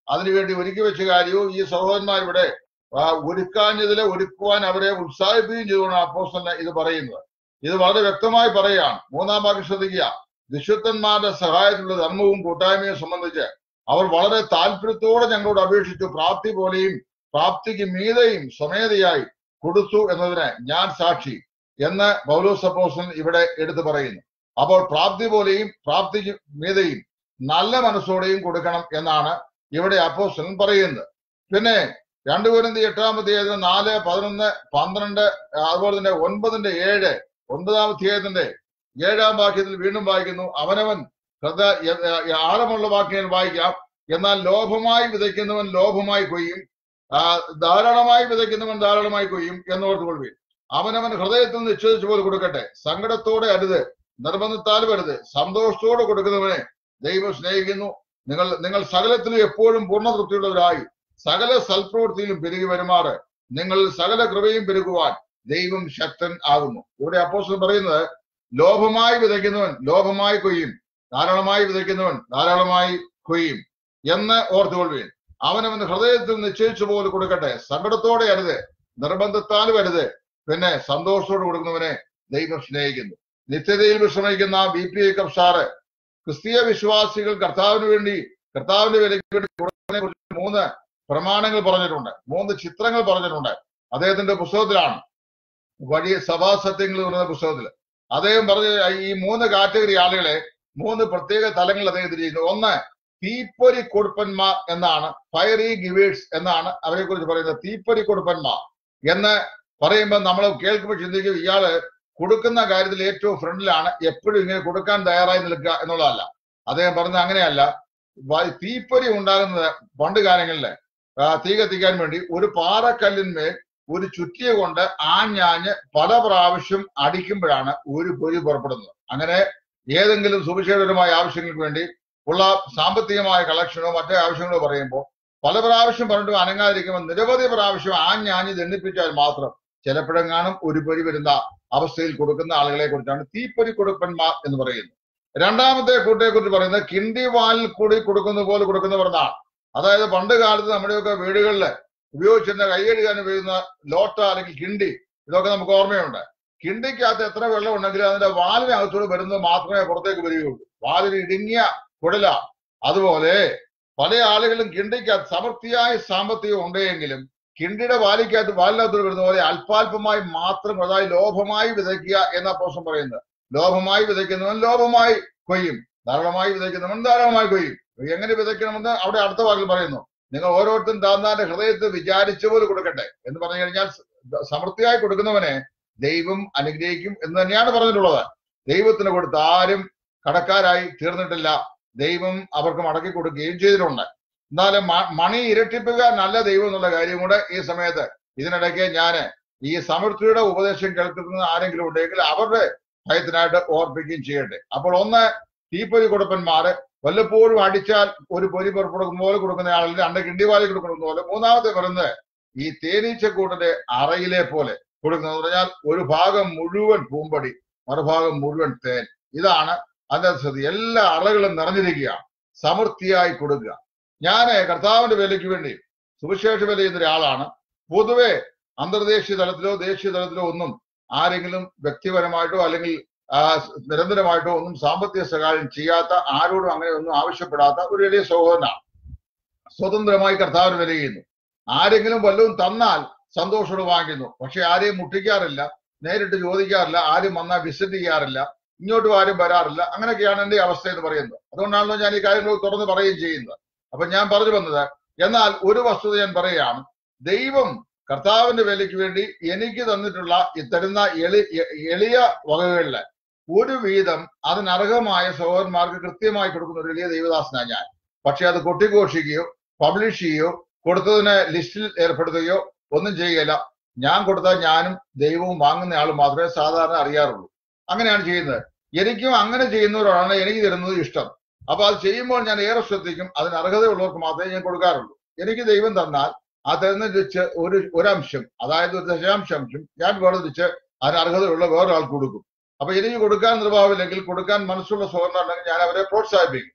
അതിനുവേണ്ടി ഒരുക്കി വെച്ച കാര്യവും ഈ സഹോദരന്മാർ ഇവിടെ ആ, ഒരുക്കാഞ്ഞതിലെ ഒരുക്കുവാൻ അവരെ ഉത്സാഹിപ്പിക്കുകയും ചെയ്തുകൊണ്ടാണ് അപ്പോസ്റ്റലിനെ ഇത് പറയുന്നത് ഇത് വളരെ വ്യക്തമായി പറയുകയാണ് മൂന്നാം ഭാഗം ശ്രദ്ധിക്കുക വിശുദ്ധന്മാരുടെ സഹായത്തിലുള്ള ധർമ്മവും കൂട്ടായ്മയും സംബന്ധിച്ച് അവർ വളരെ താല്പര്യത്തോടെ ഞങ്ങളോട് അപേക്ഷിച്ചു പ്രാപ്തി പോലെയും പ്രാപ്തിക്ക് മീതെയും സ്വമേധയായി കൊടുത്തു എന്നതിന് ഞാൻ സാക്ഷി എന്ന് പൗലോസ് അപ്പോസ്റ്റലൻ ഇവിടെ എടുത്തു പറയുന്നു അപ്പോൾ പ്രാപ്തി പോലെയും പ്രാപ്തിക്ക് മീതെയും നല്ല മനസ്സോടെയും കൊടുക്കണം എന്നാണ് ഇവിടെ അപ്പോസ്റ്റലൻ പറയുന്നത് പിന്നെ രണ്ടു പേരുന്ന എട്ടാമത്തെ നാല് പതിനൊന്ന് പന്ത്രണ്ട് അതുപോലെ തന്നെ ഒൻപതിന്റെ ഏഴ് ഒൻപതാം അധ്യായത്തിന്റെ ഏഴാം വാക്യത്തിൽ വീണ്ടും വായിക്കുന്നു അവനവൻ ശ്രദ്ധ യ- യ- ആഴമുള്ള വാക്യങ്ങൾ വായിക്കാം എന്നാൽ ലോഭമായി വിതയ്ക്കുന്നവൻ ലോഭമായി കൊയ്യും ആ, ധാരാളമായി വിതയ്ക്കുന്നവൻ ധാരാളമായി കൊയ്യും എന്നോർത്ത് കൊള്ളുവിൻ അവനവൻ ഹൃദയത്തിൽ നിശ്ചയിച്ചു പോലെ കൊടുക്കട്ടെ സങ്കടത്തോടെ അരുത് നിർബന്ധത്താലും അരുത് സന്തോഷത്തോടെ കൊടുക്കുന്നവനെ ദൈവം സ്നേഹിക്കുന്നു നിങ്ങൾ നിങ്ങൾ സകലത്തിലും എപ്പോഴും പൂർണ്ണ തൃപ്തിയുള്ളവരായി സകല സൽപ്രവൃത്തിയിലും പെരുകി വരുമാറ് നിങ്ങൾ സകല കൃപയും പെരുകുവാൻ ദൈവം ശക്തൻ ആകുന്നു ഇവിടെ അപ്പോസ്റ്റലൻ പറയുന്നത് ലോഭമായി വിതയ്ക്കുന്നവൻ ലോഭമായി കൊയ്യും ധാരാളമായി വിതയ്ക്കുന്നവൻ ധാരാളമായി കൊയ്യും എന്ന് ഓർത്തുകൊള്ളുകയും അവനവൻ ഹൃദയത്തിൽ നിശ്ചയിച്ച പോലെ കൊടുക്കട്ടെ സങ്കടത്തോടെ അരുത് നിർബന്ധത്താലും അരുത് പിന്നെ സന്തോഷത്തോടെ കൊടുക്കുന്നവനെ ദൈവം സ്നേഹിക്കുന്നു നിത്യതയിൽ വിശ്രമിക്കുന്ന ബി പി ഐക്കബ് സാറ് ക്രിസ്തീയ വിശ്വാസികൾ കർത്താവിന് വേണ്ടി കർത്താവിന്റെ വിലയ്ക്ക് വേണ്ടി കൊടുക്കുന്നതിനെ കുറിച്ച് മൂന്ന് പ്രമാണങ്ങൾ പറഞ്ഞിട്ടുണ്ട് മൂന്ന് ചിത്രങ്ങൾ പറഞ്ഞിട്ടുണ്ട് അദ്ദേഹത്തിന്റെ പുസ്തകത്തിലാണ് വലിയ സഭാ സത്യങ്ങൾ എന്ന് പറയുന്ന പുസ്തകത്തിൽ അദ്ദേഹം പറഞ്ഞ ഈ മൂന്ന് കാറ്റഗറി ആളുകളെ മൂന്ന് പ്രത്യേക തലങ്ങൾ അദ്ദേഹം തിരിച്ചിരിക്കുന്നത് ഒന്ന് തീപ്പൊരി കൊടുപ്പന്മാർ എന്നാണ് ഫയറി ഗിവേഴ്സ് എന്നാണ് അവരെ കുറിച്ച് പറയുന്നത് തീപ്പൊരി കൊടുപ്പന്മാർ എന്ന് പറയുമ്പോൾ നമ്മൾ കേൾക്കുമ്പോൾ ചിന്തിക്കും ഇയാള് കൊടുക്കുന്ന കാര്യത്തിൽ ഏറ്റവും ഫ്രണ്ടിലാണ് എപ്പോഴും ഇങ്ങനെ കൊടുക്കാൻ തയ്യാറായി നിൽക്കുക എന്നുള്ളതല്ല അദ്ദേഹം പറഞ്ഞത് അങ്ങനെയല്ല വ- തീപ്പൊരി ഉണ്ടാകുന്നത് പണ്ട് കാലങ്ങളില് ആ, തീ കത്തിക്കാൻ വേണ്ടി ഒരു പാറക്കല്ലിന്മേൽ ഒരു ചുറ്റിയ കൊണ്ട് ആഞ്ഞാഞ്ഞ് പല പ്രാവശ്യം അടിക്കുമ്പോഴാണ് ഒരു പൊരി പുറപ്പെടുന്നത് അങ്ങനെ ഏതെങ്കിലും സുവിശേഷപരമായ ആവശ്യങ്ങൾക്ക് വേണ്ടി ഉള്ള സാമ്പത്തികമായ കളക്ഷനോ മറ്റേ ആവശ്യങ്ങളോ പറയുമ്പോൾ പല പ്രാവശ്യം പറഞ്ഞിട്ട് അനങ്ങാതിരിക്കുമ്പോൾ നിരവധി പ്രാവശ്യം ആഞ്ഞാഞ്ഞ് ദണ്ഡിപ്പിച്ചാൽ മാത്രം ചിലപ്പോഴെങ്ങാനും ഒരു പൊരി വരുന്ന അവസ്ഥയിൽ കൊടുക്കുന്ന ആളുകളെ കുറിച്ചാണ് തീപ്പൊരി കൊടുപ്പന്മാർ എന്ന് പറയുന്നത് രണ്ടാമത്തെ കൂട്ടയെ കുറിച്ച് പറയുന്നത് കിണ്ടി വാലിൽ കൂടി കൊടുക്കുന്ന പോലെ കൊടുക്കുന്നവർ എന്നാണ് അതായത് പണ്ട് കാലത്ത് നമ്മുടെയൊക്കെ വീടുകളിൽ ഉപയോഗിച്ചിരുന്ന കൈകഴുകാൻ ഉപയോഗിക്കുന്ന ലോട്ട അല്ലെങ്കിൽ കിണ്ടി ഇതൊക്കെ നമുക്ക് ഓർമ്മയുണ്ട് കിണ്ടിക്കകത്ത് എത്ര വെള്ളം ഉണ്ടെങ്കിലും അതിന്റെ വാലിനകത്തൂടെ വരുന്നത് മാത്രമേ പുറത്തേക്ക് വരികയുള്ളൂ വാലിന് ഇടുങ്ങിയ കുടല അതുപോലെ പല ആളുകളും കിണ്ടിക്കകത്ത് സമൃദ്ധിയായ സാമ്പത്തികം ഉണ്ടെങ്കിലും കിണ്ടിയുടെ വാലിക്കകത്ത് വാലിനകത്തൂടെ വരുന്ന പോലെ അല്പാൽപമായി മാത്രം അതായത് ലോഭമായി വിതയ്ക്കുക എന്ന പോഷം പറയുന്നത് ലോഭമായി വിതയ്ക്കുന്നവൻ ലോഭമായി കൊയ്യും ധാരാളമായി വിതയ്ക്കുന്നവൻ ധാരാളമായി കൊയ്യും എങ്ങനെ വിതയ്ക്കണമെന്ന് അവിടെ അടുത്ത വാക്കിൽ പറയുന്നു നിങ്ങൾ ഓരോരുത്തരും താന്താന്റെ ഹൃദയത്തിൽ വിചാരിച്ച പോലെ കൊടുക്കട്ടെ എന്ന് പറഞ്ഞു കഴിഞ്ഞാൽ സ- സമൃദ്ധിയായി കൊടുക്കുന്നവനെ ദൈവം അനുഗ്രഹിക്കും എന്ന് തന്നെയാണ് പറഞ്ഞിട്ടുള്ളത് ദൈവത്തിന് കൊടുത്ത ആരും കടക്കാരായി തീർന്നിട്ടില്ല ദൈവം അവർക്ക് മടക്കി കൊടുക്കുകയും ചെയ്തിട്ടുണ്ട് എന്നാലും മ- മണി ഇരട്ടിപ്പുക നല്ല ദൈവം എന്നുള്ള കാര്യം കൂടെ ഈ സമയത്ത് ഇതിനിടയ്ക്ക് ഞാന് ഈ സമൃദ്ധിയുടെ ഉപദേശം കേൾക്കുന്ന ആരെങ്കിലും ഉണ്ടെങ്കിൽ അവരുടെ ഭയത്തിനായിട്ട് ഓർപ്പിക്കുകയും ചെയ്യട്ടെ അപ്പോൾ ഒന്ന് തീപ്പൊരി കൊടുപ്പന്മാര് വല്ലപ്പോഴും അടിച്ചാൽ ഒരു പൊരി പുറപ്പെടുന്ന പോലെ കൊടുക്കുന്ന ആളിൽ രണ്ട് കിണ്ടിവാലി കൊടുക്കുന്ന പോലെ മൂന്നാമത്തെ പറയുന്നത് ഈ തേനീച്ചക്കൂട്ടിന്റെ അറയിലെ പോലെ കൊടുക്കുന്നത് പറഞ്ഞാൽ ഒരു ഭാഗം മുഴുവൻ പൂമ്പടി മറുഭാഗം മുഴുവൻ തേൻ ഇതാണ് അതിന്റെ സ്ഥിതി എല്ലാ അറകളും നിറഞ്ഞിരിക്കുകയാണ് സമൃദ്ധിയായി കൊടുക്കുക ഞാൻ കർത്താവിന്റെ വിലയ്ക്ക് വേണ്ടി സുവിശേഷ വില ചെയ്യുന്ന ഒരാളാണ് പൊതുവെ അന്തർദേശീയ തലത്തിലോ ദേശീയ തലത്തിലോ ഒന്നും ആരെങ്കിലും വ്യക്തിപരമായിട്ടോ അല്ലെങ്കിൽ ആ, നിരന്തരമായിട്ടോ ഒന്നും സാമ്പത്തിക സഹായം ചെയ്യാത്ത ആരോടും അങ്ങനെ ഒന്നും ആവശ്യപ്പെടാത്ത ഒരു വലിയ സഹോദരനാണ് സ്വതന്ത്രമായി കർത്താവിന് വില ചെയ്യുന്നു ആരെങ്കിലും വല്ലതും തന്നാൽ സന്തോഷത്തോടെ വാങ്ങിക്കുന്നു പക്ഷെ ആരെയും മുട്ടിക്കാറില്ല നേരിട്ട് ചോദിക്കാറില്ല ആരും വന്നാൽ വിസിറ്റ് ചെയ്യാറില്ല ഇങ്ങോട്ടും ആരും വരാറില്ല അങ്ങനെയൊക്കെയാണ് എന്റെ അവസ്ഥ എന്ന് പറയുന്നത് അതുകൊണ്ടാണല്ലോ ഞാൻ ഈ കാര്യങ്ങൾ തുറന്ന് പറയുകയും ചെയ്യുന്നത് അപ്പൊ ഞാൻ പറഞ്ഞു വന്നത് എന്നാൽ ഒരു വസ്തുത ഞാൻ പറയുകയാണ് ദൈവം കർത്താവിന്റെ വിലയ്ക്ക് വേണ്ടി എനിക്ക് തന്നിട്ടുള്ള ഈ തരുന്ന എളി എ- എളിയ വകകളില് ഒരു വീതം അതിനർഹമായ സഹോദരന്മാർക്ക് കൃത്യമായി കൊടുക്കുന്ന ഒരു വലിയ ദൈവദാസനാണ് ഞാൻ പക്ഷെ അത് കൊട്ടിഘോഷിക്കുകയോ പബ്ലിഷ് ചെയ്യുകയോ കൊടുത്തതിന് ലിസ്റ്റിൽ ഏർപ്പെടുത്തുകയോ ഒന്നും ചെയ്യുകയില്ല ഞാൻ കൊടുത്താൽ ഞാനും ദൈവവും വാങ്ങുന്ന ആളും മാത്രമേ സാധാരണ അറിയാറുള്ളൂ അങ്ങനെയാണ് ചെയ്യുന്നത് എനിക്കും അങ്ങനെ ചെയ്യുന്നവരോടാണ് എനിക്ക് തരുന്നത് ഇഷ്ടം അപ്പൊ അത് ചെയ്യുമ്പോൾ ഞാൻ ഏറെ ശ്രദ്ധിക്കും അതിന് അർഹതയുള്ളവർക്ക് മാത്രമേ ഞാൻ കൊടുക്കാറുള്ളൂ എനിക്ക് ദൈവം തന്നാൽ ആ തരുന്ന വെച്ച് ഒരു ഒരംശം അതായത് ഒരു ദശാംശാംശം ഞാൻ വേർതിരിച്ച് അതിന് അർഹതയുള്ള വേറൊരാൾക്ക് കൊടുക്കും അപ്പൊ എനിക്ക് കൊടുക്കാൻ നിർഭാവമില്ലെങ്കിൽ കൊടുക്കാൻ മനസ്സുള്ള സഹോദരൻ ഉണ്ടെങ്കിൽ ഞാൻ അവരെ പ്രോത്സാഹിപ്പിക്കും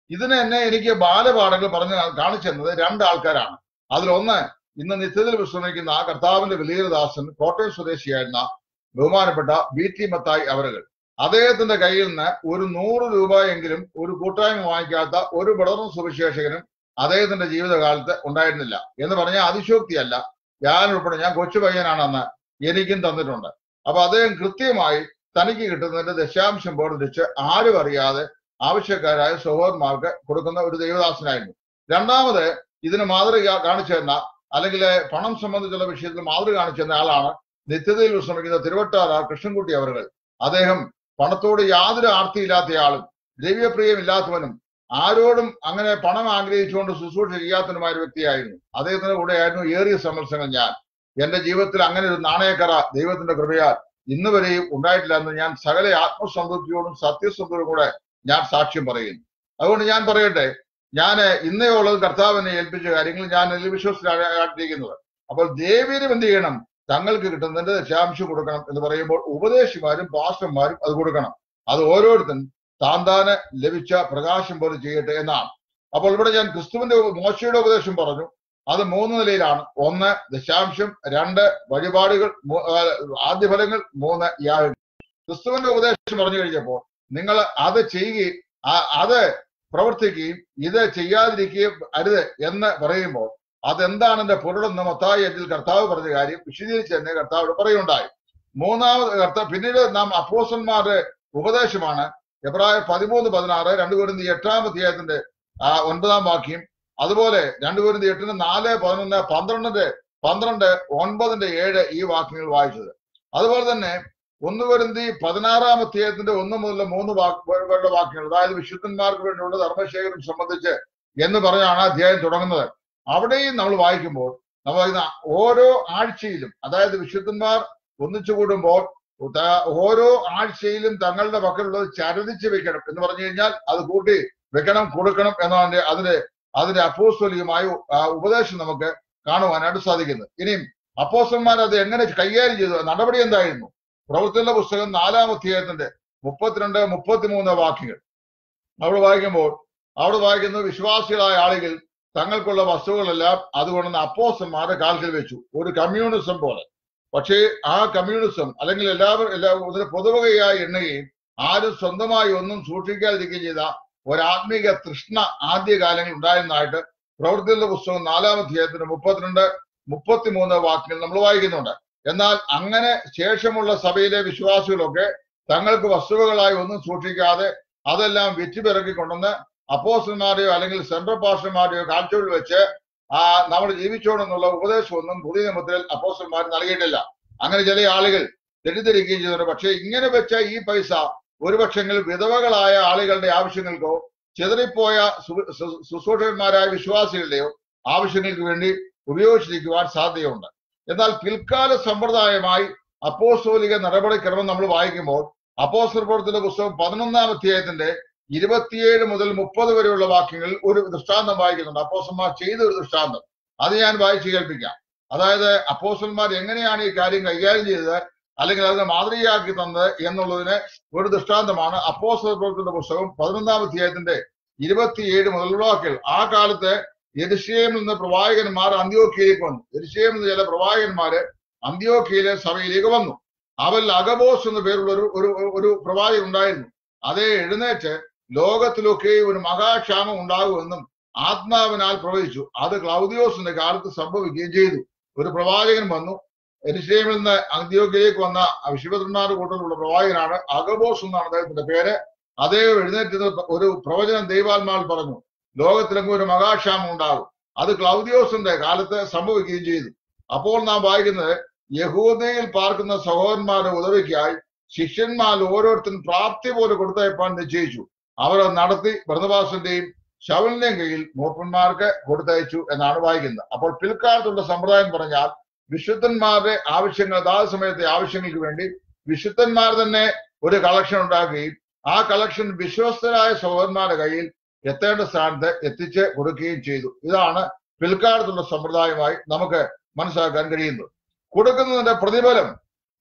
ഇതിന് എന്നെ എനിക്ക് ബാലപാഠങ്ങൾ പറഞ്ഞ് കാണിച്ചു തന്നത് രണ്ട് ആൾക്കാരാണ് അതിലൊന്ന് ഇന്ന് നിത്യത്തിൽ വിശ്രമിക്കുന്ന ആ കർത്താവിന്റെ വലിയദാസൻ കോട്ടയം സ്വദേശിയായിരുന്ന ബഹുമാനപ്പെട്ട ബി ടി മത്തായി അവറുകൾ അദ്ദേഹത്തിന്റെ കയ്യിൽ നിന്ന് ഒരു നൂറ് രൂപയെങ്കിലും ഒരു കൂട്ടായ്മ വാങ്ങിക്കാത്ത ഒരു പടർന്ന സുവിശേഷകനും അദ്ദേഹത്തിന്റെ ജീവിതകാലത്ത് ഉണ്ടായിരുന്നില്ല എന്ന് പറഞ്ഞാൽ അതിശോക്തിയല്ല ഞാൻ ഉൾപ്പെടെ ഞാൻ കൊച്ചു പയ്യനാണ് അന്ന് എനിക്കും തന്നിട്ടുണ്ട് അപ്പൊ അദ്ദേഹം കൃത്യമായി തനിക്ക് കിട്ടുന്നതിന്റെ ദശാംശം വേർതിരിച്ച് ആരും അറിയാതെ ആവശ്യക്കാരായ സഹോദരന്മാർക്ക് കൊടുക്കുന്ന ഒരു ദൈവദാസനായിരുന്നു രണ്ടാമത് ഇതിന് മാതൃക കാണിച്ചു തന്ന അല്ലെങ്കിൽ പണം സംബന്ധിച്ചുള്ള വിഷയത്തിൽ മാതൃക കാണിച്ചു തന്ന ആളാണ് നിത്യതയിൽ വിശ്രമിക്കുന്ന തിരുവട്ടാറ കൃഷ്ണൻകുട്ടി അവர்கள் അദ്ദേഹം പണത്തോട് യാതൊരു ആർത്തിയില്ലാത്തയാളും ദ്രവ്യപ്രിയമില്ലാത്തവനും ആരോടും അങ്ങനെ പണം ആഗ്രഹിച്ചുകൊണ്ട് ശുശ്രൂഷ ചെയ്യാത്തവനുമായ ഒരു വ്യക്തിയായിരുന്നു അദ്ദേഹത്തിന്റെ കൂടെയായിരുന്നു ഏറിയ സന്ദർശനങ്ങൾ ഞാൻ എന്റെ ജീവിതത്തിൽ അങ്ങനെ ഒരു നാണയക്കറ ദൈവത്തിന്റെ കൃപയാൽ ഇന്ന് വരെയും ഉണ്ടായിട്ടില്ല എന്ന് ഞാൻ സകല ആത്മസംതൃപ്തിയോടും സത്യസന്ധതയോടും കൂടെ ഞാൻ സാക്ഷ്യം പറയുന്നു അതുകൊണ്ട് ഞാൻ പറയട്ടെ ഞാൻ ഇന്നേ ഉള്ളത് കർത്താവിനെ ഏൽപ്പിച്ച കാര്യങ്ങൾ ഞാൻ അതിൽ വിശ്വസിച്ചിരിക്കുന്നത് അപ്പോൾ ദേവീരും എന്ത് ചെയ്യണം തങ്ങൾക്ക് കിട്ടുന്നതിന്റെ ദശാംശം കൊടുക്കണം എന്ന് പറയുമ്പോൾ ഉപദേശിമാരും പാസ്റ്റർമാരും അത് കൊടുക്കണം അത് ഓരോരുത്തരും താൻ താന് ലഭിച്ച പ്രകാശം പോലെ ചെയ്യട്ടെ എന്നാണ് അപ്പോൾ ഇവിടെ ഞാൻ ക്രിസ്തുവിന്റെ മോശയുടെ ഉപദേശം പറഞ്ഞു അത് മൂന്ന് നിലയിലാണ് ഒന്ന് ദശാംശം രണ്ട് വഴിപാടുകൾ മൂ- ആ, ആദ്യഫലങ്ങൾ മൂന്ന് യാഗം ക്രിസ്തുവിന്റെ ഉപദേശം പറഞ്ഞു കഴിഞ്ഞപ്പോൾ നിങ്ങൾ അത് ചെയ്യുകയും ആ- അത് പ്രവർത്തിക്കുകയും ഇത് ചെയ്യാതിരിക്കുകയും അരുത് എന്ന് പറയുമ്പോൾ അതെന്താണ് എന്റെ പൊരുളെന്ന് മത്തായി എങ്കിൽ കർത്താവ് പറഞ്ഞ കാര്യം വിശദീകരിച്ച് തന്നെ കർത്താവ് പറയുണ്ടായി മൂന്നാമത് കർത്താവ് പിന്നീട് നാം അപ്പോസന്മാരുടെ ഉപദേശമാണ് എബ്രായർ പതിമൂന്ന് പതിനാറ് രണ്ട് കുരുന്തി എട്ടാം അധ്യായത്തിന്റെ ആ ഒൻപതാം വാക്യം അതുപോലെ രണ്ട് കുരുന്തി എട്ടിന് നാല് പതിനൊന്ന് പന്ത്രണ്ടിന്റെ പന്ത്രണ്ട് ഒൻപതിന്റെ ഏഴ് ഈ വാക്യങ്ങൾ വായിച്ചത് അതുപോലെ തന്നെ ഒന്ന് വരുന്തി പതിനാറാം അധ്യായത്തിന്റെ ഒന്ന് മുതൽ മൂന്ന് വാക്കുകളുടെ വാക്യങ്ങൾ അതായത് വിശുദ്ധന്മാർക്ക് വേണ്ടിയുള്ള ധർമ്മശേഖരം സംബന്ധിച്ച് എന്ന് പറഞ്ഞാണ് അധ്യായം തുടങ്ങുന്നത് അവിടെയും നമ്മൾ വായിക്കുമ്പോൾ നമ്മൾ വായിക്കുന്ന ഓരോ ആഴ്ചയിലും അതായത് വിശുദ്ധന്മാർ ഒന്നിച്ചു കൂടുമ്പോൾ ത- ഓരോ ആഴ്ചയിലും തങ്ങളുടെ പക്കലുള്ളത് ചരടിച്ച് വെക്കണം എന്ന് പറഞ്ഞു കഴിഞ്ഞാൽ അത് കൂട്ടി വെക്കണം കൊടുക്കണം എന്നതിന്റെ അതിന്റെ അതിന്റെ അപ്പോസ്തലികമായ ആ, ഉപദേശം നമുക്ക് കാണുവാനായിട്ട് സാധിക്കുന്നത് ഇനിയും അപ്പോസ്റ്റന്മാർ അത് എങ്ങനെ കൈകാര്യം ചെയ്തു നടപടി എന്തായിരുന്നു പ്രവർത്തന പുസ്തകം നാലാം അധ്യായത്തിന്റെ മുപ്പത്തിരണ്ട് മുപ്പത്തിമൂന്ന് വാക്യങ്ങൾ അവിടെ വായിക്കുമ്പോൾ അവിടെ വായിക്കുന്നത് വിശ്വാസികളായ ആളുകൾ തങ്ങൾക്കുള്ള വസ്തുക്കളെല്ലാം അതുകൊണ്ടുവന്ന് അപ്പോസ്റ്റന്മാരുടെ കാൽക്കൽ വെച്ചു ഒരു കമ്മ്യൂണിസം പോലെ പക്ഷേ ആ കമ്മ്യൂണിസം അല്ലെങ്കിൽ എല്ലാവരും എല്ലാ ഒരു പൊതുവകയായി എണ്ണുകയും ആരും സ്വന്തമായി ഒന്നും സൂക്ഷിക്കാതിരിക്കുകയും ചെയ്ത ഒരാത്മീക തൃഷ്ണ ആദ്യകാലങ്ങളിൽ ഉണ്ടായിരുന്നതായിട്ട് പ്രവൃത്തികളുടെ പുസ്തകം നാലാം അധ്യായത്തിന്റെ മുപ്പത്തിരണ്ട് മുപ്പത്തിമൂന്ന് വാക്യങ്ങൾ നമ്മൾ വായിക്കുന്നുണ്ട് എന്നാൽ അങ്ങനെ ശേഷമുള്ള സഭയിലെ വിശ്വാസികളൊക്കെ തങ്ങൾക്ക് വസ്തുവകളായി ഒന്നും സൂക്ഷിക്കാതെ അതെല്ലാം വിറ്റുപിറക്കി കൊണ്ടുവന്ന് അപ്പോസ്റ്റന്മാരെയോ അല്ലെങ്കിൽ സെൻട്രൽ പാസ്റ്റർമാരെയോ കാഴ്ചകളിൽ വെച്ച് ആ നമ്മൾ ജീവിച്ചോണെന്നുള്ള ഉപദേശമൊന്നും പുതിയ നിയമത്തിൽ അപ്പോസ്റ്റന്മാർ നൽകിയിട്ടില്ല അങ്ങനെ ചില ആളുകൾ തെറ്റിദ്ധരിക്കുകയും ചെയ്തിട്ടുണ്ട് പക്ഷേ ഇങ്ങനെ വെച്ച ഈ പൈസ ഒരുപക്ഷെങ്കിൽ വിധവകളായ ആളുകളുടെ ആവശ്യങ്ങൾക്കോ ചെതറിപ്പോയ സു- സു- ശുശ്രൂഷകന്മാരായ വിശ്വാസികളുടെയോ ആവശ്യങ്ങൾക്ക് വേണ്ടി ഉപയോഗിച്ചിരിക്കുവാൻ സാധ്യതയുണ്ട് എന്നാൽ പിൽക്കാല സമ്പ്രദായമായി അപ്പോസ്തോലിക നടപടിക്രമം നമ്മൾ വായിക്കുമ്പോൾ അപ്പോസ്തല പ്രവർത്തന പുസ്തകം പതിനൊന്നാം അധ്യായത്തിന്റെ ഇരുപത്തിയേഴ് മുതൽ മുപ്പത് വരെയുള്ള വാക്യങ്ങളിൽ ഒരു ദൃഷ്ടാന്തം വായിക്കുന്നുണ്ട് അപ്പോസ്റ്റന്മാർ ചെയ്ത ഒരു ദൃഷ്ടാന്തം അത് ഞാൻ വായിച്ചു കേൾപ്പിക്കാം അതായത് അപ്പോസ്റ്റന്മാർ എങ്ങനെയാണ് ഈ കാര്യം കൈകാര്യം ചെയ്തത് അല്ലെങ്കിൽ അതിനെ മാതൃകയാക്കി തന്നത് എന്നുള്ളതിന് ഒരു ദൃഷ്ടാന്തമാണ് അപ്പോസ്തല പ്രവർത്തന പുസ്തകം പതിനൊന്നാം അധ്യായത്തിന്റെ ഇരുപത്തിയേഴ് മുതലുള്ള വാക്കുകൾ ആ കാലത്ത് എരിശയമിൽ നിന്ന് പ്രവാചകന്മാർ അന്ത്യോക്കിയയിലേക്ക് വന്നു എരിശയമിൽ നിന്ന് ചില പ്രവാചകന്മാര് അന്ത്യോക്കിയയിലെ സഭയിലേക്ക് വന്നു അവരിൽ അഗബോസ് എന്ന പേരുള്ള ഒരു ഒരു ഒരു പ്രവാചകൻ ഉണ്ടായിരുന്നു അതേ എഴുന്നേറ്റ് ലോകത്തിലൊക്കെ ഒരു മഹാക്ഷാമം ഉണ്ടാകുമെന്നും ആത്മാവിനാൽ പ്രവചിച്ചു അത് ക്ലൗദിയോസിന്റെ കാലത്ത് സംഭവിക്കുകയും ചെയ്തു ഒരു പ്രവാചകൻ വന്നു എരിശേമിൽ നിന്ന് അന്ത്യോക്കിയയിലേക്ക് വന്ന ശിവദന്മാരുടെ കൂട്ടത്തിലുള്ള പ്രവാചകനാണ് അഗബോസ് എന്നാണ് അദ്ദേഹത്തിന്റെ പേര് അദ്ദേഹം എഴുന്നേറ്റ് ഒരു പ്രവചനം ദൈവാത്മാവിൽ പറഞ്ഞു ലോകത്തിലെങ്ങും ഒരു മഹാക്ഷാമം ഉണ്ടാകും അത് ക്ലൗദിയോസിന്റെ കാലത്ത് സംഭവിക്കുകയും ചെയ്തു അപ്പോൾ നാം വായിക്കുന്നത് യഹൂദയിൽ പാർക്കുന്ന സഹോദരന്മാരുടെ ഉദവിക്കായി ശിഷ്യന്മാർ ഓരോരുത്തരും പ്രാപ്തി പോലെ കൊടുത്തയപ്പാൻ നിശ്ചയിച്ചു അവർ അത് നടത്തി ഭരണവാസന്റെയും ശവലിന്റെയും കയ്യിൽ മൂപ്പന്മാർക്ക് കൊടുത്തയച്ചു എന്നാണ് വായിക്കുന്നത് അപ്പോൾ പിൽക്കാലത്തുള്ള സമ്പ്രദായം പറഞ്ഞാൽ വിശുദ്ധന്മാരുടെ ആവശ്യങ്ങൾ അതാത് സമയത്തെ ആവശ്യങ്ങൾക്ക് വേണ്ടി വിശുദ്ധന്മാർ തന്നെ ഒരു കളക്ഷൻ ഉണ്ടാക്കുകയും ആ കളക്ഷൻ വിശ്വസ്തരായ സഹോദരന്മാരുടെ കയ്യിൽ എത്തേണ്ട സ്ഥാനത്ത് എത്തിച്ച് കൊടുക്കുകയും ചെയ്തു ഇതാണ് പിൽക്കാലത്തുള്ള സമ്പ്രദായമായി നമുക്ക് മനസ്സിലാക്കാൻ കഴിയുന്നത് കൊടുക്കുന്നതിന്റെ പ്രതിഫലം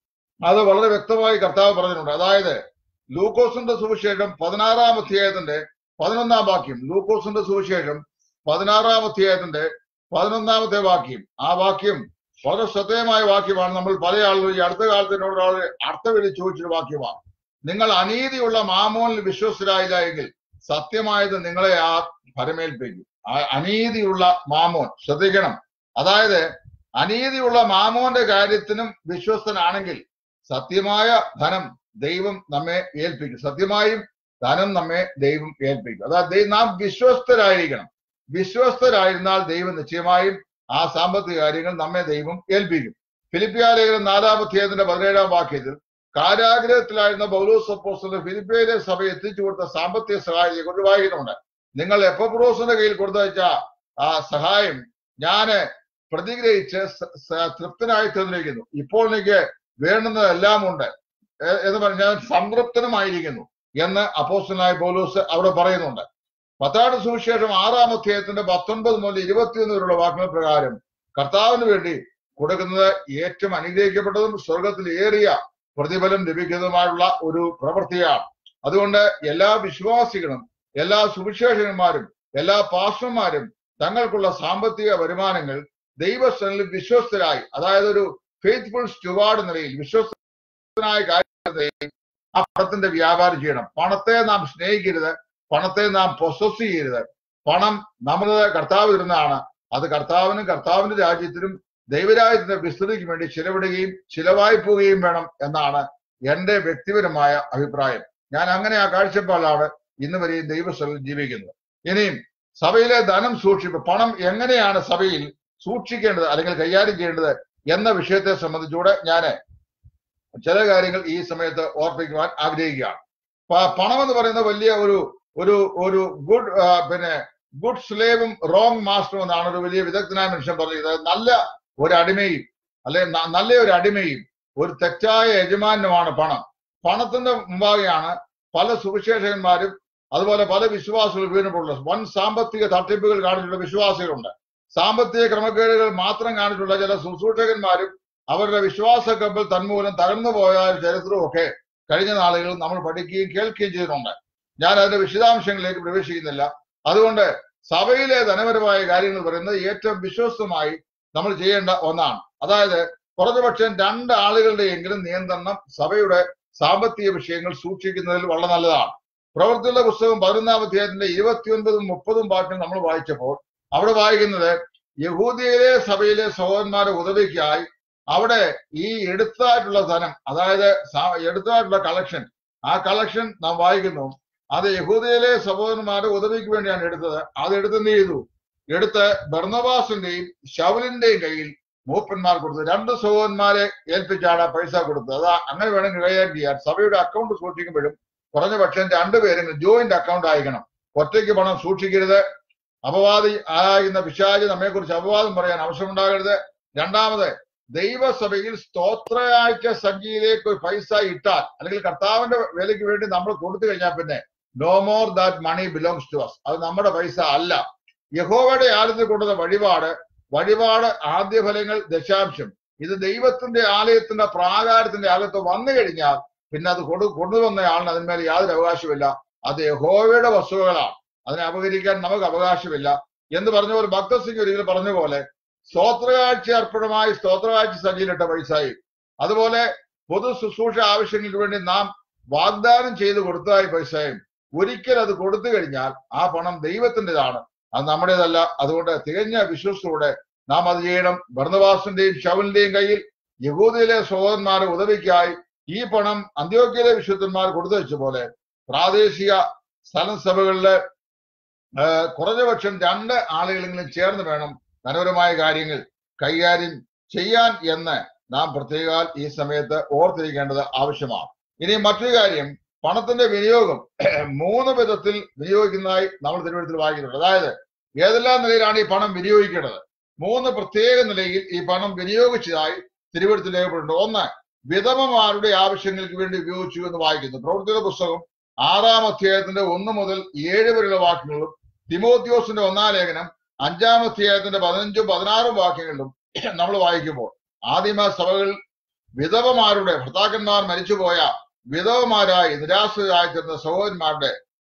അത് വളരെ വ്യക്തമായി കർത്താവ് പറഞ്ഞിട്ടുണ്ട് അതായത് ലൂക്കോസിന്റെ സുവിശേഷം പതിനാറാം അധ്യായത്തിന്റെ പതിനൊന്നാം വാക്യം ലൂക്കോസിന്റെ സുവിശേഷം പതിനാറാം അധ്യായത്തിന്റെ പതിനൊന്നാമത്തെ വാക്യം ആ വാക്യം വളരെ ശ്രദ്ധേയമായ വാക്യമാണ് നമ്മൾ പല ആളുകളും ഈ അടുത്ത കാലത്ത് എന്നോട് ഒരാൾ അർത്ഥവെളി ചോദിച്ചൊരു വാക്യമാണ് നിങ്ങൾ അനീതിയുള്ള മാമോനിൽ വിശ്വസ്തരായില്ല എങ്കിൽ സത്യമായത് നിങ്ങളെ ആ ഫലമേൽപ്പിക്കും ആ അനീതിയുള്ള മാമോൻ ശ്രദ്ധിക്കണം അതായത് അനീതിയുള്ള മാമോന്റെ കാര്യത്തിനും വിശ്വസ്തനാണെങ്കിൽ സത്യമായ ധനം ദൈവം നമ്മെ ഏൽപ്പിക്കും സത്യമായും ധനം നമ്മെ ദൈവം ഏൽപ്പിക്കും അതായത് ദൈ- നാം വിശ്വസ്തരായിരിക്കണം വിശ്വസ്തരായിരുന്നാൽ ദൈവം നിശ്ചയമായും ആ സാമ്പത്തിക കാര്യങ്ങൾ നമ്മെ ദൈവം ഏൽപ്പിക്കും ഫിലിപ്പിയ ലേഖനം നാലാം അധ്യായത്തിന്റെ പതിനേഴാം വാക്യത്തിൽ കാരാഗ്രഹത്തിലായിരുന്ന പൗലോസ് അപ്പോസ്തലൻ ഫിലിപ്പിയയിലെ സഭയെ എത്തിച്ചു കൊടുത്ത സാമ്പത്തിക സഹായത്തെ കുറിച്ച് വായിക്കുന്നുണ്ട് നിങ്ങൾ എപ്പപ്രോസിന്റെ കയ്യിൽ കൊടുത്തയച്ച ആ സഹായം ഞാന് പ്രതിഗ്രഹിച്ച് സ- സ- തൃപ്തനായി തീർന്നിരിക്കുന്നു ഇപ്പോൾ എനിക്ക് വേണ്ടുന്നതെല്ലാം ഉണ്ട് എ- എന്ന് പറഞ്ഞ് ഞാൻ സംതൃപ്തനുമായിരിക്കുന്നു എന്ന് അപ്പോസ്റ്റലായ പൗലോസ് അവിടെ പറയുന്നുണ്ട് പത്താട് സുവിശേഷം ആറാം അധ്യായത്തിന്റെ പത്തൊൻപത് മുതൽ ഇരുപത്തിയൊന്ന് വരെയുള്ള വാക്കുകൾ പ്രകാരം കർത്താവിന് വേണ്ടി കൊടുക്കുന്നത് ഏറ്റവും അനുഗ്രഹിക്കപ്പെട്ടതും സ്വർഗത്തിൽ ഏറിയ പ്രതിഫലം ലഭിക്കുന്നതുമായുള്ള ഒരു പ്രവൃത്തിയാണ് അതുകൊണ്ട് എല്ലാ വിശ്വാസികളും എല്ലാ സുവിശേഷകന്മാരും എല്ലാ പാസ്റ്റർമാരും തങ്ങൾക്കുള്ള സാമ്പത്തിക വരുമാനങ്ങൾ ദൈവസ്ഥനിൽ വിശ്വസ്തരായി അതായത് ഒരു ഫെയ്ത്ത്ഫുൾ സ്റ്റുവാർഡ് നിലയിൽ വിശ്വസ്തനായ കാര്യത്തിൽ ആ പണത്തിന്റെ വ്യാപാരം ചെയ്യണം പണത്തെ നാം സ്നേഹിക്കരുത് പണത്തെ നാം പൊസസ് ചെയ്യരുത് പണം നമ്മുടെ കർത്താവ് ഇരുന്നാണ് അത് കർത്താവിനും കർത്താവിന്റെ രാജ്യത്തിനും ദൈവരാജ്യത്തിന്റെ വിസ്തൃതിക്ക് വേണ്ടി ചിലവിടുകയും ചിലവായി പോവുകയും വേണം എന്നാണ് എന്റെ വ്യക്തിപരമായ അഭിപ്രായം ഞാൻ അങ്ങനെ ആ കാഴ്ചപ്പാടിലാണ് ഇന്ന് വരെയും ദൈവസ്ഥലിൽ ജീവിക്കുന്നത് ഇനിയും സഭയിലെ ധനം സൂക്ഷിപ്പ് പണം എങ്ങനെയാണ് സഭയിൽ സൂക്ഷിക്കേണ്ടത് അല്ലെങ്കിൽ കൈകാര്യം ചെയ്യേണ്ടത് എന്ന വിഷയത്തെ സംബന്ധിച്ചുകൂടെ ഞാൻ ചില കാര്യങ്ങൾ ഈ സമയത്ത് ഓർപ്പിക്കുവാൻ ആഗ്രഹിക്കുകയാണ് പ- പണം എന്ന് പറയുന്ന വലിയ ഒരു ഒരു ഒരു ഗുഡ് പിന്നെ ഗുഡ് സ്ലേവും റോങ് മാസ്റ്ററും എന്നാണ് ഒരു വലിയ വിദഗ്ധനായ മനുഷ്യൻ പറഞ്ഞത് നല്ല ഒരു അടിമയും അല്ലെ ന- നല്ല ഒരു അടിമയും ഒരു തെറ്റായ യജമാനുമാണ് പണം പണത്തിന്റെ മുമ്പാകെയാണ് പല സുവിശേഷകന്മാരും അതുപോലെ പല വിശ്വാസികൾ വീണിട്ടുള്ളത് വൻ സാമ്പത്തിക തട്ടിപ്പുകൾ കാണിച്ചിട്ടുള്ള വിശ്വാസികളുണ്ട് സാമ്പത്തിക ക്രമക്കേടുകൾ മാത്രം കാണിച്ചിട്ടുള്ള ചില ശുശ്രൂഷകന്മാരും അവരുടെ വിശ്വാസ കപ്പൽ തന്മൂലം തകർന്നു പോയ ചരിത്രവും ഒക്കെ കഴിഞ്ഞ നാളുകളിൽ നമ്മൾ പഠിക്കുകയും കേൾക്കുകയും ചെയ്തിട്ടുണ്ട് ഞാൻ അതിന്റെ വിശദാംശങ്ങളിലേക്ക് പ്രവേശിക്കുന്നില്ല അതുകൊണ്ട് സഭയിലെ ധനപരമായ കാര്യങ്ങൾ പറയുന്നത് ഏറ്റവും വിശ്വസ്തമായി നമ്മൾ ചെയ്യേണ്ട ഒന്നാണ് അതായത് കുറഞ്ഞപക്ഷം രണ്ട് ആളുകളുടെയെങ്കിലും നിയന്ത്രണം സഭയുടെ സാമ്പത്തിക വിഷയങ്ങൾ സൂക്ഷിക്കുന്നതിൽ വളരെ നല്ലതാണ് പ്രവൃത്തിയുടെ പുസ്തകം പതിനൊന്നാം അധ്യായത്തിന്റെ ഇരുപത്തിയൊൻപതും മുപ്പതും വാക്യം നമ്മൾ വായിച്ചപ്പോൾ അവിടെ വായിക്കുന്നത് യഹൂദിയിലെ സഭയിലെ സഹോദരന്മാരെ ഉദവിക്കായി അവിടെ ഈ എടുത്തായിട്ടുള്ള ധനം അതായത് സാ- എടുത്തായിട്ടുള്ള കളക്ഷൻ ആ കളക്ഷൻ നാം വായിക്കുന്നു അത് യഹൂദയിലെ സഹോദരന്മാരുടെ ഉദവിക്ക് വേണ്ടിയാണ് എടുത്തത് അത് എടുത്ത് എന്ത് ചെയ്തു എടുത്ത് ബർണബാസിന്റെയും ശവലിന്റെയും കയ്യിൽ മൂപ്പന്മാർ കൊടുത്തു രണ്ട് സഹോദരന്മാരെ ഏൽപ്പിച്ചാണ് ആ പൈസ കൊടുത്തത് അത് അങ്ങനെ വേണമെങ്കിൽ കൈകാര്യം ചെയ്യാൻ സഭയുടെ അക്കൗണ്ട് സൂക്ഷിക്കുമ്പോഴും കുറഞ്ഞ പക്ഷം രണ്ടുപേരെങ്കിലും ജോയിന്റ് അക്കൗണ്ട് ആയിരിക്കണം ഒറ്റയ്ക്ക് പണം സൂക്ഷിക്കരുത് അപവാദി ആകുന്ന പിശാചി നമ്മെക്കുറിച്ച് അപവാദം പറയാൻ ആവശ്യമുണ്ടാകരുത് രണ്ടാമത് ദൈവസഭയിൽ സ്തോത്രയാഴ്ച സംഖ്യയിലേക്ക് ഒരു പൈസ ഇട്ടാൽ അല്ലെങ്കിൽ കർത്താവിന്റെ വിലയ്ക്ക് വേണ്ടി നമ്മൾ കൊടുത്തു കഴിഞ്ഞാൽ പിന്നെ no more that money belongs to us അത് നമ്മുടെ പൈസ അല്ല യഹോവയുടെ ആലയത്തിൽ കൊണ്ടുവന്ന വഴിപാട് വഴിപാട് ആദ്യഫലങ്ങൾ ദശാംശം ഇത് ദൈവത്തിന്റെ ആലയത്തിന്റെ പ്രാകാരത്തിന്റെ അകത്ത് വന്നു കഴിഞ്ഞാൽ പിന്നെ അത് കൊണ്ടു കൊണ്ടുവന്ന ആളിന് അതിന്മേൽ യാതൊരു അവകാശമില്ല അത് യഹോവയുടെ വസ്തുക്കളാണ് അതിനെ അപകരിക്കാൻ നമുക്ക് അവകാശമില്ല എന്ന് പറഞ്ഞ പോലെ ഭക്തസിംഗ് ഒരിക്കലും പറഞ്ഞ പോലെ സ്തോത്രകാഴ്ച അർപ്പണമായി സ്തോത്രകാഴ്ച സംഖ്യയിലിട്ട പൈസയും അതുപോലെ പൊതു ശുശ്രൂഷ ആവശ്യങ്ങൾക്ക് വേണ്ടി നാം വാഗ്ദാനം ചെയ്ത് കൊടുത്തതായി പൈസയും ഒരിക്കൽ അത് കൊടുത്തു കഴിഞ്ഞാൽ ആ പണം ദൈവത്തിൻ്റെതാണ് അത് നമ്മുടേതല്ല അതുകൊണ്ട് തികഞ്ഞ വിശ്വസത്തോടെ നാം അത് ചെയ്യണം ഭരണവാസിന്റെയും ശവലിന്റെയും കയ്യിൽ യഹൂദിയിലെ സഹോദരന്മാരെ ഉദവിക്കായി ഈ പണം അന്ത്യോഗ്യയിലെ വിശുദ്ധന്മാർ കൊടുത്തു വെച്ച പോലെ പ്രാദേശിക സ്ഥലം സഭകളിലെ ഏഹ് കുറഞ്ഞപക്ഷം രണ്ട് ആളുകളെങ്കിലും ചേർന്ന് വേണം ധനപരമായ കാര്യങ്ങൾ കൈകാര്യം ചെയ്യാൻ എന്ന് നാം പ്രത്യേക ഈ സമയത്ത് ഓർത്തിരിക്കേണ്ടത് ആവശ്യമാണ് ഇനി മറ്റൊരു കാര്യം പണത്തിന്റെ വിനിയോഗം മൂന്ന് വിധത്തിൽ വിനിയോഗിക്കുന്നതായി നമ്മൾ തിരുവനന്തപുരത്തിൽ വായിക്കുന്നുണ്ട് അതായത് ഏതെല്ലാം നിലയിലാണ് ഈ പണം വിനിയോഗിക്കേണ്ടത് മൂന്ന് പ്രത്യേക നിലയിൽ ഈ പണം വിനിയോഗിച്ചതായി തിരുവനന്തപുരത്തിൽ രേഖപ്പെടുന്നുണ്ട് ഒന്ന് വിധവമാരുടെ ആവശ്യങ്ങൾക്ക് വേണ്ടി ഉപയോഗിച്ചു എന്ന് വായിക്കുന്നു പ്രവൃത്തിയുടെ പുസ്തകം ആറാം അധ്യായത്തിന്റെ ഒന്ന് മുതൽ ഏഴ് വരെയുള്ള വാക്യങ്ങളിലും തിമോത്യോസിന്റെ ഒന്നാം ലേഖനം അഞ്ചാം അധ്യായത്തിന്റെ പതിനഞ്ചും പതിനാറും വാക്യങ്ങളിലും നമ്മൾ വായിക്കുമ്പോൾ ആദിമ സഭകൾ വിധവമാരുടെ ഭർത്താക്കന്മാർ മരിച്ചുപോയ വിധവമാരായി നിരാശ്രരായി തീർന്ന സഹോദരന്മാരുടെ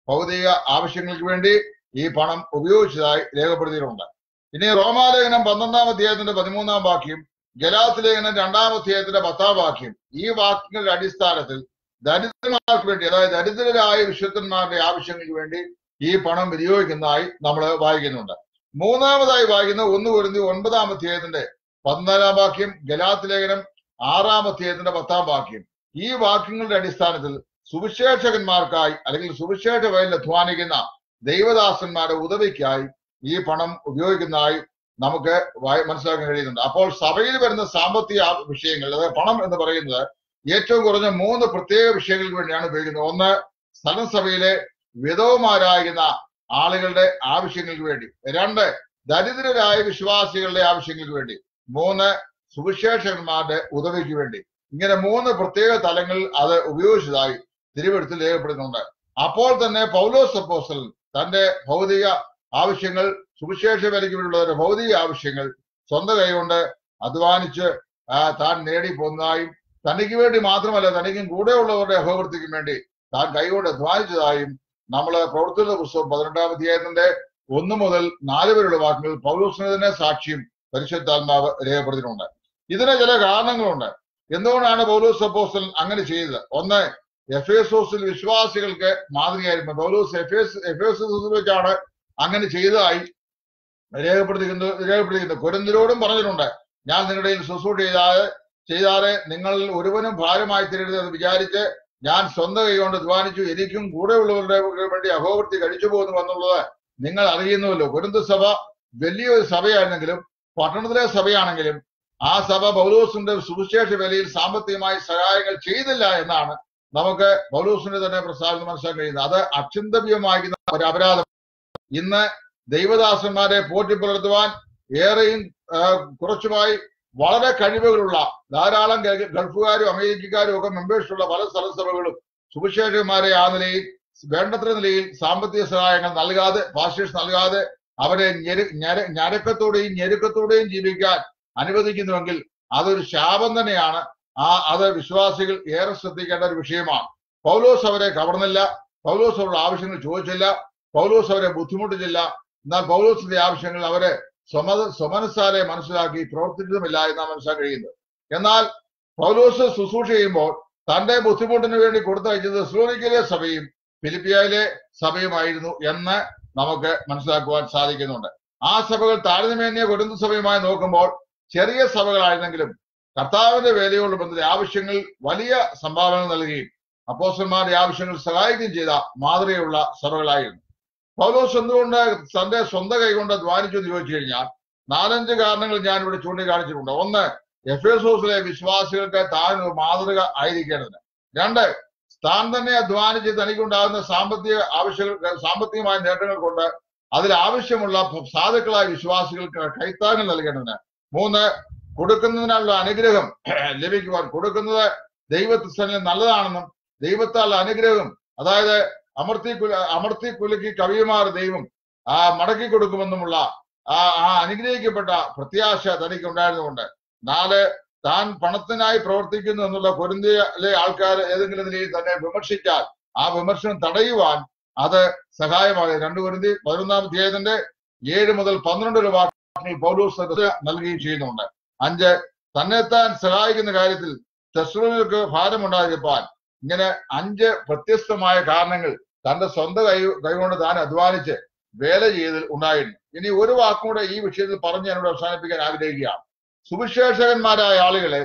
ഭൗതിക ആവശ്യങ്ങൾക്ക് വേണ്ടി ഈ പണം ഉപയോഗിച്ചതായി രേഖപ്പെടുത്തിയിട്ടുണ്ട് ഇനി റോമാലേഖനം പന്ത്രണ്ടാം അധ്യായത്തിന്റെ പതിമൂന്നാം വാക്യം ഗലാത്ത് ലേഖനം രണ്ടാം അധ്യായത്തിന്റെ പത്താം വാക്യം ഈ വാക്യങ്ങളുടെ അടിസ്ഥാനത്തിൽ ദരിദ്രന്മാർക്ക് വേണ്ടി അതായത് ദരിദ്രരായ വിശുദ്ധന്മാരുടെ ആവശ്യങ്ങൾക്ക് വേണ്ടി ഈ പണം വിനിയോഗിക്കുന്നതായി നമ്മൾ വായിക്കുന്നുണ്ട് മൂന്നാമതായി വായിക്കുന്ന ഒന്ന് പൊരുന്തി ഒൻപതാം അധ്യായത്തിന്റെ പതിനാലാം വാക്യം ഗലാത്ത് ലേഖനം ആറാം അധ്യായത്തിന്റെ പത്താം വാക്യം ഈ വാക്യങ്ങളുടെ അടിസ്ഥാനത്തിൽ സുവിശേഷകന്മാർക്കായി അല്ലെങ്കിൽ സുവിശേഷ വയലിൽ അധ്വാനിക്കുന്ന ദൈവദാസന്മാരുടെ ഉദവിക്കായി ഈ പണം ഉപയോഗിക്കുന്നതായി നമുക്ക് വായി- മനസ്സിലാക്കാൻ കഴിയുന്നുണ്ട് അപ്പോൾ സഭയിൽ വരുന്ന സാമ്പത്തിക ആ- വിഷയങ്ങൾ അതായത് പണം എന്ന് പറയുന്നത് ഏറ്റവും കുറഞ്ഞ മൂന്ന് പ്രത്യേക വിഷയങ്ങൾക്ക് വേണ്ടിയാണ് ഉപയോഗിക്കുന്നത് ഒന്ന് സ്ഥലം സഭയിലെ വിധവമാരാകുന്ന ആളുകളുടെ ആവശ്യങ്ങൾക്ക് വേണ്ടി രണ്ട് ദരിദ്രരായ വിശ്വാസികളുടെ ആവശ്യങ്ങൾക്ക് വേണ്ടി മൂന്ന് സുവിശേഷകന്മാരുടെ ഉദവിക്ക് വേണ്ടി ഇങ്ങനെ മൂന്ന് പ്രത്യേക തലങ്ങളിൽ അത് ഉപയോഗിച്ചതായി തിരുവെടുത്തിൽ രേഖപ്പെടുന്നുണ്ട് അപ്പോൾ തന്നെ പൗലോസ് അപ്പോസ്റ്റലൻ തന്റെ ഭൗതിക ആവശ്യങ്ങൾ സുവിശേഷ വിലയ്ക്ക് വേണ്ടിയുള്ള ഭൗതിക ആവശ്യങ്ങൾ സ്വന്തം കൈകൊണ്ട് അധ്വാനിച്ച് ആ, താൻ നേടി പോന്നതായും തനിക്ക് വേണ്ടി മാത്രമല്ല തനിക്കും കൂടെയുള്ളവരുടെ അഹോവൃത്തിക്കും വേണ്ടി താൻ കൈകൊണ്ട് അധ്വാനിച്ചതായും നമ്മൾ പ്രവർത്തന പുസ്തകം പതിനെട്ടാം അധ്യായത്തിന്റെ ഒന്ന് മുതൽ നാല് വരെയുള്ള വാക്കുകൾ പൗലോസിന് തന്നെ സാക്ഷ്യം പരിശുദ്ധാത്മാവ് രേഖപ്പെടുത്തിയിട്ടുണ്ട് ഇതിന് ചില കാരണങ്ങളുണ്ട് എന്തുകൊണ്ടാണ് പൗലോസ് അപ്പോസ്റ്റലൻ അങ്ങനെ ചെയ്തത് ഒന്ന് എഫേസോസിൽ വിശ്വാസികൾക്ക് മാതൃകയായിരുന്നു പൗലോസ് എഫേസ് എഫേസോസിൽ വെച്ചാണ് അങ്ങനെ ചെയ്തതായി രേഖപ്പെടുത്തിക്കുന്നത് രേഖപ്പെടുത്തിക്കുന്നത് കുരന്തിരോടും പറഞ്ഞിട്ടുണ്ട് ഞാൻ നിങ്ങളുടെ കയ്യിൽ ശുശ്രൂഷ ചെയ്താൽ ചെയ്താറെ നിങ്ങളിൽ ഒരുവനും ഭാരമായി തരരുത് എന്ന് വിചാരിച്ച് ഞാൻ സ്വന്തം കൈകൊണ്ട് ധ്വാനിച്ചു എനിക്കും കൂടെയുള്ളവരുടെ വേണ്ടി അഹോവൃത്തി കഴിച്ചു പോകുന്നു എന്നുള്ളത് നിങ്ങൾ അറിയുന്നുവല്ലോ കുരുന്ത് സഭ വലിയൊരു സഭയായിരുന്നെങ്കിലും പട്ടണത്തിലെ സഭയാണെങ്കിലും ആ സഭ പൗലോസിന്റെ സുവിശേഷ വിലയിൽ സാമ്പത്തികമായി സഹായങ്ങൾ ചെയ്തില്ല എന്നാണ് നമുക്ക് പൗലോസിന്റെ തന്നെ പ്രസ്താവന മനസ്സിലാക്കാൻ കഴിയുന്നത് അത് അത്യന്തവ്യമാകുന്ന ഒരു അപരാധം ഇന്ന് ദൈവദാസന്മാരെ പോറ്റി പുലർത്തുവാൻ ഏറെയും ആ, കുറച്ചുമായി വളരെ കഴിവുകളുള്ള ധാരാളം ഗ- ഗൾഫുകാരും അമേരിക്കക്കാരും ഒക്കെ മെമ്പേഴ്സ് ഉള്ള പല സ്ഥലസഭകളും സുവിശേഷന്മാരെ ആ നിലയിൽ വേണ്ടത്ര നിലയിൽ സാമ്പത്തിക സഹായങ്ങൾ നൽകാതെ പാസ്റ്റേഴ്സ് നൽകാതെ അവരെ ഞെരു ഞര- ഞരക്കത്തോടെയും ഞെരുക്കത്തോടെയും ജീവിക്കാൻ അനുവദിക്കുന്നുവെങ്കിൽ അതൊരു ശാപം തന്നെയാണ് ആ അത് വിശ്വാസികൾ ഏറെ ശ്രദ്ധിക്കേണ്ട ഒരു വിഷയമാണ് പൗലോസ് അവരെ കവർന്നില്ല പൗലോസ് അവരുടെ ആവശ്യങ്ങൾ ചോദിച്ചില്ല പൗലോസ് അവരെ ബുദ്ധിമുട്ടിച്ചില്ല എന്നാൽ പൗലോസിന്റെ ആവശ്യങ്ങൾ അവരെ സ്വമ സ്വമനസ്സാലെ മനസ്സിലാക്കി പ്രവർത്തിച്ചതുമില്ല എന്നാണ് മനസ്സിലാക്കാൻ കഴിയുന്നത് എന്നാൽ പൗലോസ് ശുശ്രൂഷ ചെയ്യുമ്പോൾ തന്റെ ബുദ്ധിമുട്ടിന് വേണ്ടി കൊടുത്തയച്ചത് സ്ലോനിക്കയിലെ സഭയും ഫിലിപ്പിയയിലെ സഭയുമായിരുന്നു എന്ന് നമുക്ക് മനസ്സിലാക്കുവാൻ സാധിക്കുന്നുണ്ട് ആ സഭകൾ താരതമ്യേന കൊടുത്ത സഭയുമായി നോക്കുമ്പോൾ ചെറിയ സഭകളായിരുന്നെങ്കിലും കർത്താവിന്റെ വേലയോട് ബന്ധത്തെ ആവശ്യങ്ങൾ വലിയ സംഭാവന നൽകുകയും അപ്പോസ്റ്റന്മാരുടെ ആവശ്യങ്ങൾ സഹായിക്കുകയും ചെയ്ത മാതൃകയുള്ള സഭകളായിരുന്നു പൗലോസ് എന്തുകൊണ്ട് തന്റെ സ്വന്തം കൈകൊണ്ട് ധ്വാനിച്ചു എന്ന് ചോദിച്ചു കഴിഞ്ഞാൽ നാലഞ്ച് കാരണങ്ങൾ ഞാൻ ഇവിടെ ചൂണ്ടിക്കാണിച്ചിട്ടുണ്ട് ഒന്ന് എഫേസോസിലെ വിശ്വാസികൾക്ക് താൻ ഒരു മാതൃക ആയിരിക്കേണ്ടത് രണ്ട് താൻ തന്നെ അധ്വാനിച്ച് തനിക്കുണ്ടാകുന്ന സാമ്പത്തിക ആവശ്യങ്ങൾ സാമ്പത്തികമായ നേട്ടങ്ങൾ കൊണ്ട് അതിൽ ആവശ്യമുള്ള സാധുക്കളായ വിശ്വാസികൾക്ക് കൈത്താങ്ങൽ നൽകേണ്ടതിന് മൂന്ന് കൊടുക്കുന്നതിനുള്ള അനുഗ്രഹം ലഭിക്കുവാൻ കൊടുക്കുന്നത് ദൈവത്തിന് നല്ലതാണെന്നും ദൈവത്താൽ അനുഗ്രഹം അതായത് അമർത്തി കുല അമർത്തി കുലുക്കി കവിയുമാർ ദൈവം ആ മടക്കി കൊടുക്കുമെന്നുമുള്ള ആ ആ അനുഗ്രഹിക്കപ്പെട്ട പ്രത്യാശ തനിക്ക് ഉണ്ടായിരുന്നുകൊണ്ട് നാല് താൻ പണത്തിനായി പ്രവർത്തിക്കുന്നു എന്നുള്ള പൊരുന്തിയിലെ ആൾക്കാർ ഏതെങ്കിലും നിലയിൽ തന്നെ വിമർശിച്ചാൽ ആ വിമർശനം തടയുവാൻ അത് സഹായമാകും രണ്ടു പൊരുന്തി പതിനൊന്നാം അധ്യായത്തിന്റെ ഏഴ് മുതൽ പന്ത്രണ്ട് വരെ വാക്യങ്ങൾ പൗലോസ് നൽകുകയും ചെയ്യുന്നുണ്ട് അഞ്ച് തന്നെത്താൻ സഹായിക്കുന്ന കാര്യത്തിൽ തെസ്ലോനികൾക്ക് ഭാരമുണ്ടായിരിക്കാൻ ഇങ്ങനെ അഞ്ച് വ്യത്യസ്തമായ കാരണങ്ങൾ തന്റെ സ്വന്തം കൈ കൈകൊണ്ട് താൻ അധ്വാനിച്ച് വേല ചെയ്തതിൽ ഉണ്ടായിരുന്നു ഇനി ഒരു വാക്കും കൂടെ ഈ വിഷയത്തിൽ പറഞ്ഞ് ഞാനിവിടെ അവസാനിപ്പിക്കാൻ ആഗ്രഹിക്കുകയാണ് സുവിശേഷകന്മാരായ ആളുകളെ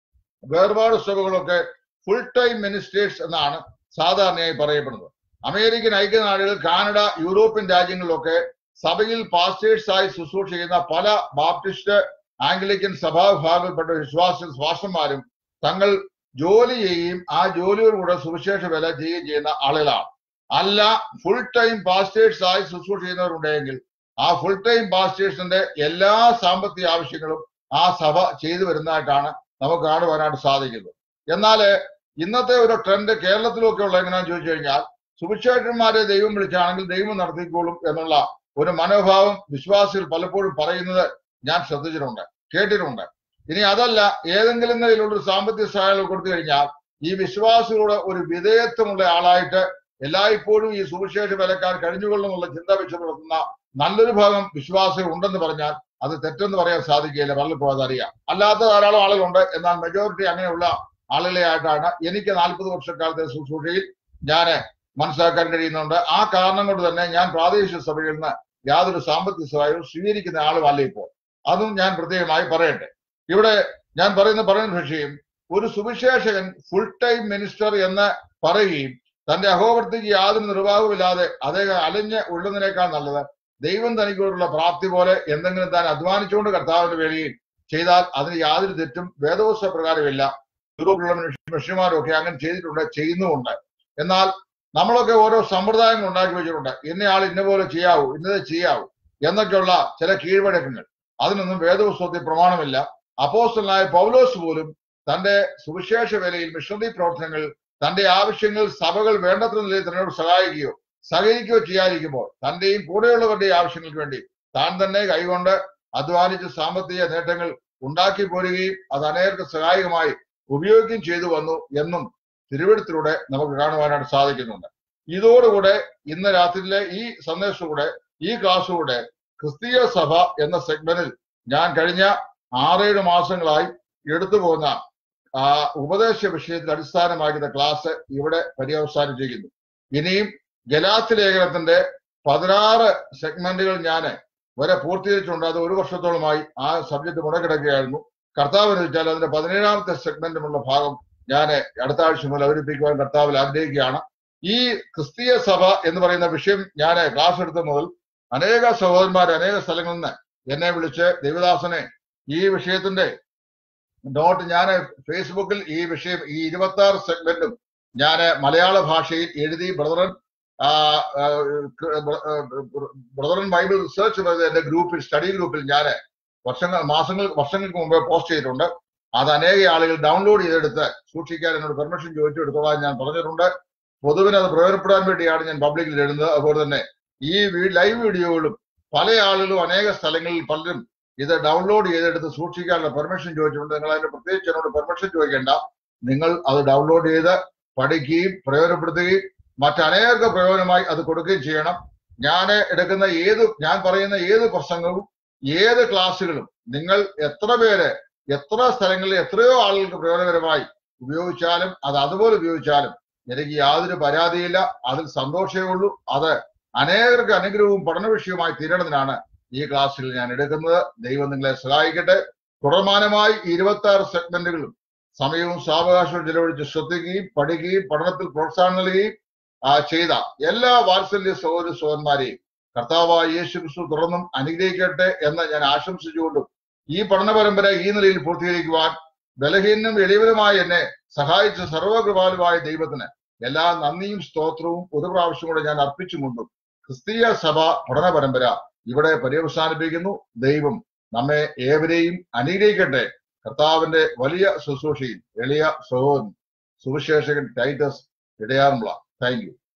വേർപാട് സഭകളൊക്കെ ഫുൾ ടൈം മിനിസ്റ്റേഴ്സ് എന്നാണ് സാധാരണയായി പറയപ്പെടുന്നത് അമേരിക്കൻ ഐക്യനാടുകൾ കാനഡ യൂറോപ്യൻ രാജ്യങ്ങളിലൊക്കെ സഭയിൽ പാസ്റ്റേഴ്സായി ശുശ്രൂഷ ചെയ്യുന്ന പല ബാപ്റ്റിസ്റ്റ് ആംഗ്ലിക്കൻ സഭാവിഭാഗത്തിൽപ്പെട്ട വിശ്വാസ ശ്വാസന്മാരും തങ്ങൾ ജോലി ചെയ്യുകയും ആ ജോലിയോടുകൂടെ സുവിശേഷ വില ചെയ്യുകയും ചെയ്യുന്ന ആളുകളാണ് അല്ല ഫുൾ ടൈം പാസ്റ്റേഴ്സ് ആയി ശുശ്രൂഷ ചെയ്യുന്നവരുണ്ടെങ്കിൽ ആ ഫുൾ ടൈം പാസ്റ്റേഴ്സിന്റെ എല്ലാ സാമ്പത്തിക ആവശ്യങ്ങളും ആ സഭ ചെയ്തു വരുന്നതായിട്ടാണ് നമുക്ക് കാണുവാനായിട്ട് സാധിക്കുന്നത് എന്നാൽ ഇന്നത്തെ ഒരു ട്രെൻഡ് കേരളത്തിലൊക്കെ ഉള്ള എങ്ങനെയാണെന്ന് ചോദിച്ചു കഴിഞ്ഞാൽ സുവിശേഷന്മാരെ ദൈവം വിളിച്ചാണെങ്കിൽ ദൈവം നടത്തിക്കോളും എന്നുള്ള ഒരു മനോഭാവം വിശ്വാസികൾ പലപ്പോഴും പറയുന്നത് ഞാൻ ശ്രദ്ധിച്ചിട്ടുണ്ട് കേട്ടിട്ടുണ്ട് ഇനി അതല്ല ഏതെങ്കിലും നിലയിലുള്ള ഒരു സാമ്പത്തിക സഹായം കൊടുത്തു കഴിഞ്ഞാൽ ഈ വിശ്വാസികളോട് ഒരു വിധേയത്വമുള്ള ആളായിട്ട് എല്ലായ്പ്പോഴും ഈ സുവിശേഷ വിലക്കാർ കഴിഞ്ഞുകൊള്ളുന്നുള്ള ചിന്ത വെച്ച് പുലർത്തുന്ന നല്ലൊരു ഭാഗം വിശ്വാസികൾ ഉണ്ടെന്ന് പറഞ്ഞാൽ അത് തെറ്റെന്ന് പറയാൻ സാധിക്കില്ല വല്ലപ്പോഴത് അറിയാം അല്ലാത്ത ധാരാളം ആളുകളുണ്ട് എന്നാൽ മെജോറിറ്റി അങ്ങനെയുള്ള ആളുകളെ ആയിട്ടാണ് എനിക്ക് നാൽപ്പത് വർഷക്കാലത്തെ ശുശ്രൂഷയിൽ ഞാൻ മനസ്സിലാക്കാൻ കഴിയുന്നുണ്ട് ആ കാരണം കൊണ്ട് തന്നെ ഞാൻ പ്രാദേശിക സഭയിൽ നിന്ന് യാതൊരു സാമ്പത്തിക സഹായവും സ്വീകരിക്കുന്ന ആളുമല്ല ഇപ്പോൾ അതും ഞാൻ പ്രത്യേകമായി പറയട്ടെ ഇവിടെ ഞാൻ പറയുന്ന പറയുന്ന വിഷയം ഒരു സുവിശേഷകൻ ഫുൾ ടൈം മിനിസ്റ്റർ എന്ന് പറയുകയും തന്റെ അഹോവർത്തിക്ക് യാതൊരു നിർവാഹവുമില്ലാതെ അദ്ദേഹം അലഞ്ഞ് ഉള്ളുന്നതിനേക്കാൾ നല്ലത് ദൈവം തനിക്കോടുള്ള പ്രാപ്തി പോലെ എന്തെങ്കിലും താൻ അധ്വാനിച്ചുകൊണ്ട് കർത്താവിന്റെ വേളയിൽ ചെയ്താൽ അതിന് യാതൊരു തെറ്റും വേദവസ്ഥ പ്രകാരമില്ല യൂറോപ്പിലുള്ള മനുഷ്യന്മാരും ഒക്കെ അങ്ങനെ ചെയ്തിട്ടുണ്ട് ചെയ്യുന്നുമുണ്ട് എന്നാൽ നമ്മളൊക്കെ ഓരോ സമ്പ്രദായങ്ങൾ ഉണ്ടാക്കി വെച്ചിട്ടുണ്ട് ഇന്നയാൾ ഇന്ന പോലെ ചെയ്യാവൂ ഇന്നത് ചെയ്യാവൂ എന്നൊക്കെയുള്ള ചില കീഴ്വഴക്കങ്ങൾ അതിനൊന്നും വേദപുസ്തകത്തിൽ പ്രമാണമില്ല അപ്പോസ്റ്റലായ പൗലോസ് പോലും തന്റെ സുവിശേഷ വേലയിൽ മിഷണറി പ്രവർത്തനങ്ങൾ തന്റെ ആവശ്യങ്ങൾ സഭകൾ വേണ്ടത്ര നിലയിൽ തന്നോട് സഹായിക്കുകയോ സഹകരിക്കുകയോ ചെയ്യാതിരിക്കുമ്പോൾ തന്റെയും കൂടെയുള്ളവരുടെയും ആവശ്യങ്ങൾക്ക് വേണ്ടി താൻ തന്നെ കൈകൊണ്ട് അധ്വാനിച്ച് സാമ്പത്തിക നേട്ടങ്ങൾ ഉണ്ടാക്കി പോരുകയും അത് അനേകർക്ക് സഹായകമായി ഉപയോഗിക്കുകയും ചെയ്തു വന്നു എന്നും തിരുവഴുത്തിലൂടെ നമുക്ക് കാണുവാനായിട്ട് സാധിക്കുന്നുണ്ട് ഇതോടുകൂടെ ഇന്ന് രാത്രിയിലെ ഈ സന്ദേശത്തിലൂടെ ഈ ക്ലാസ്സിലൂടെ ക്രിസ്തീയ സഭ എന്ന സെഗ്മെന്റിൽ ഞാൻ കഴിഞ്ഞ ആറേഴ് മാസങ്ങളായി എടുത്തു പോകുന്ന ആ ഉപദേശ വിഷയത്തിൽ അടിസ്ഥാനമാക്കുന്ന ക്ലാസ് ഇവിടെ പര്യവസാനിച്ചിരിക്കുന്നു ഇനിയും ഗലാത്തി ലേഖനത്തിന്റെ പതിനാറ് സെഗ്മെന്റുകൾ ഞാൻ വരെ പൂർത്തീകരിച്ചിട്ടുണ്ട് അത് ഒരു വർഷത്തോളമായി ആ സബ്ജക്ട് മുടക്കിടക്കുകയായിരുന്നു കർത്താവ് എന്ന് വെച്ചാൽ അതിന്റെ പതിനേഴാമത്തെ സെഗ്മെന്റുമുള്ള ഭാഗം ഞാൻ അടുത്ത ആഴ്ച മുതൽ അവതരിപ്പിക്കുവാൻ കർത്താവിൽ ആഗ്രഹിക്കുകയാണ് ഈ ക്രിസ്തീയ സഭ എന്ന് പറയുന്ന വിഷയം ഞാൻ ക്ലാസ് എടുത്ത മുതൽ അനേക സഹോദരന്മാർ അനേക സ്ഥലങ്ങളിൽ നിന്ന് എന്നെ വിളിച്ച് ദേവദാസനെ ഈ വിഷയത്തിന്റെ നോട്ട് ഞാൻ ഫേസ്ബുക്കിൽ ഈ വിഷയം ഈ ഇരുപത്തി ആറ് സെഗ്മെന്റും ഞാൻ മലയാള ഭാഷയിൽ എഴുതി ബ്രദറൻ ബ്രദറൻ ബൈബിൾ റിസർച്ച് എന്റെ ഗ്രൂപ്പിൽ സ്റ്റഡി ഗ്രൂപ്പിൽ ഞാൻ വർഷങ്ങൾ മാസങ്ങൾ വർഷങ്ങൾക്ക് മുമ്പേ പോസ്റ്റ് ചെയ്തിട്ടുണ്ട് അത് അനേക ആളുകൾ ഡൗൺലോഡ് ചെയ്തെടുത്ത് സൂക്ഷിക്കാൻ എന്നോട് പെർമിഷൻ ചോദിച്ചു എടുത്തോളാൻ ഞാൻ പറഞ്ഞിട്ടുണ്ട് പൊതുവിന് അത് പ്രയോജനപ്പെടാൻ വേണ്ടിയാണ് ഞാൻ പബ്ലിക്കിൽ എഴുതുന്നത് അതുപോലെ തന്നെ ഈ ലൈവ് വീഡിയോകളും പല ആളുകളും അനേക സ്ഥലങ്ങളിൽ പലരും ഇത് ഡൗൺലോഡ് ചെയ്തെടുത്ത് സൂക്ഷിക്കാനുള്ള പെർമിഷൻ ചോദിച്ചിട്ടുണ്ട് നിങ്ങൾ അതിന് പ്രത്യേകിച്ച് എന്നോട് പെർമിഷൻ ചോദിക്കേണ്ട നിങ്ങൾ അത് ഡൗൺലോഡ് ചെയ്ത് പഠിക്കുകയും പ്രയോജനപ്പെടുത്തുകയും മറ്റനേക പ്രയോജനമായി അത് കൊടുക്കുകയും ചെയ്യണം ഞാൻ എടുക്കുന്ന ഏത് ഞാൻ പറയുന്ന ഏത് പ്രസംഗവും ഏത് ക്ലാസ്സുകളും നിങ്ങൾ എത്ര പേര് എത്ര സ്ഥലങ്ങളിൽ എത്രയോ ആളുകൾക്ക് പ്രയോജനകരമായി ഉപയോഗിച്ചാലും അത് അതുപോലെ ഉപയോഗിച്ചാലും എനിക്ക് യാതൊരു പരാതിയില്ല അതിൽ സന്തോഷമേ ഉള്ളൂ അത് അനേകർക്ക് അനുഗ്രഹവും പഠന വിഷയവുമായി തീരണതിനാണ് ഈ ക്ലാസ്സിൽ ഞാൻ എടുക്കുന്നത് ദൈവം നിങ്ങളെ സഹായിക്കട്ടെ തുടർമാനമായി ഇരുപത്തി ആറ് സെഗ്മെന്റുകളും സമയവും സാവകാശവും ചെലവഴിച്ച് ശ്രദ്ധിക്കുകയും പഠിക്കുകയും പഠനത്തിൽ പ്രോത്സാഹനം നൽകുകയും ആ, ചെയ്ത എല്ലാ വാത്സല്യ സഹോദര സഹോദരന്മാരെയും കർത്താവായ യേശു ക്രിസ്തു തുറന്നും അനുഗ്രഹിക്കട്ടെ എന്ന് ഞാൻ ആശംസിച്ചുകൊണ്ടും ഈ പഠന പരമ്പര ഈ നിലയിൽ പൂർത്തീകരിക്കുവാൻ ബലഹീനും എളിവനുമായി എന്നെ സഹായിച്ച സർവകൃപാലുവായ ദൈവത്തിന് എല്ലാ നന്ദിയും സ്തോത്രവും ഒരു പ്രാവശ്യം കൂടെ ഞാൻ അർപ്പിച്ചുകൊണ്ടും ക്രിസ്തീയ സഭ പഠന പരമ്പര ഇവിടെ പര്യവസാനിപ്പിക്കുന്നു ദൈവം നമ്മെ ഏവരെയും അനുഗ്രഹിക്കട്ടെ കർത്താവിന്റെ വലിയ ശുശ്രൂഷയിൽ എളിയ സഹോദരൻ സുവിശേഷകൻ ടൈറ്റസ് ഇടയാറുള്ള താങ്ക് യു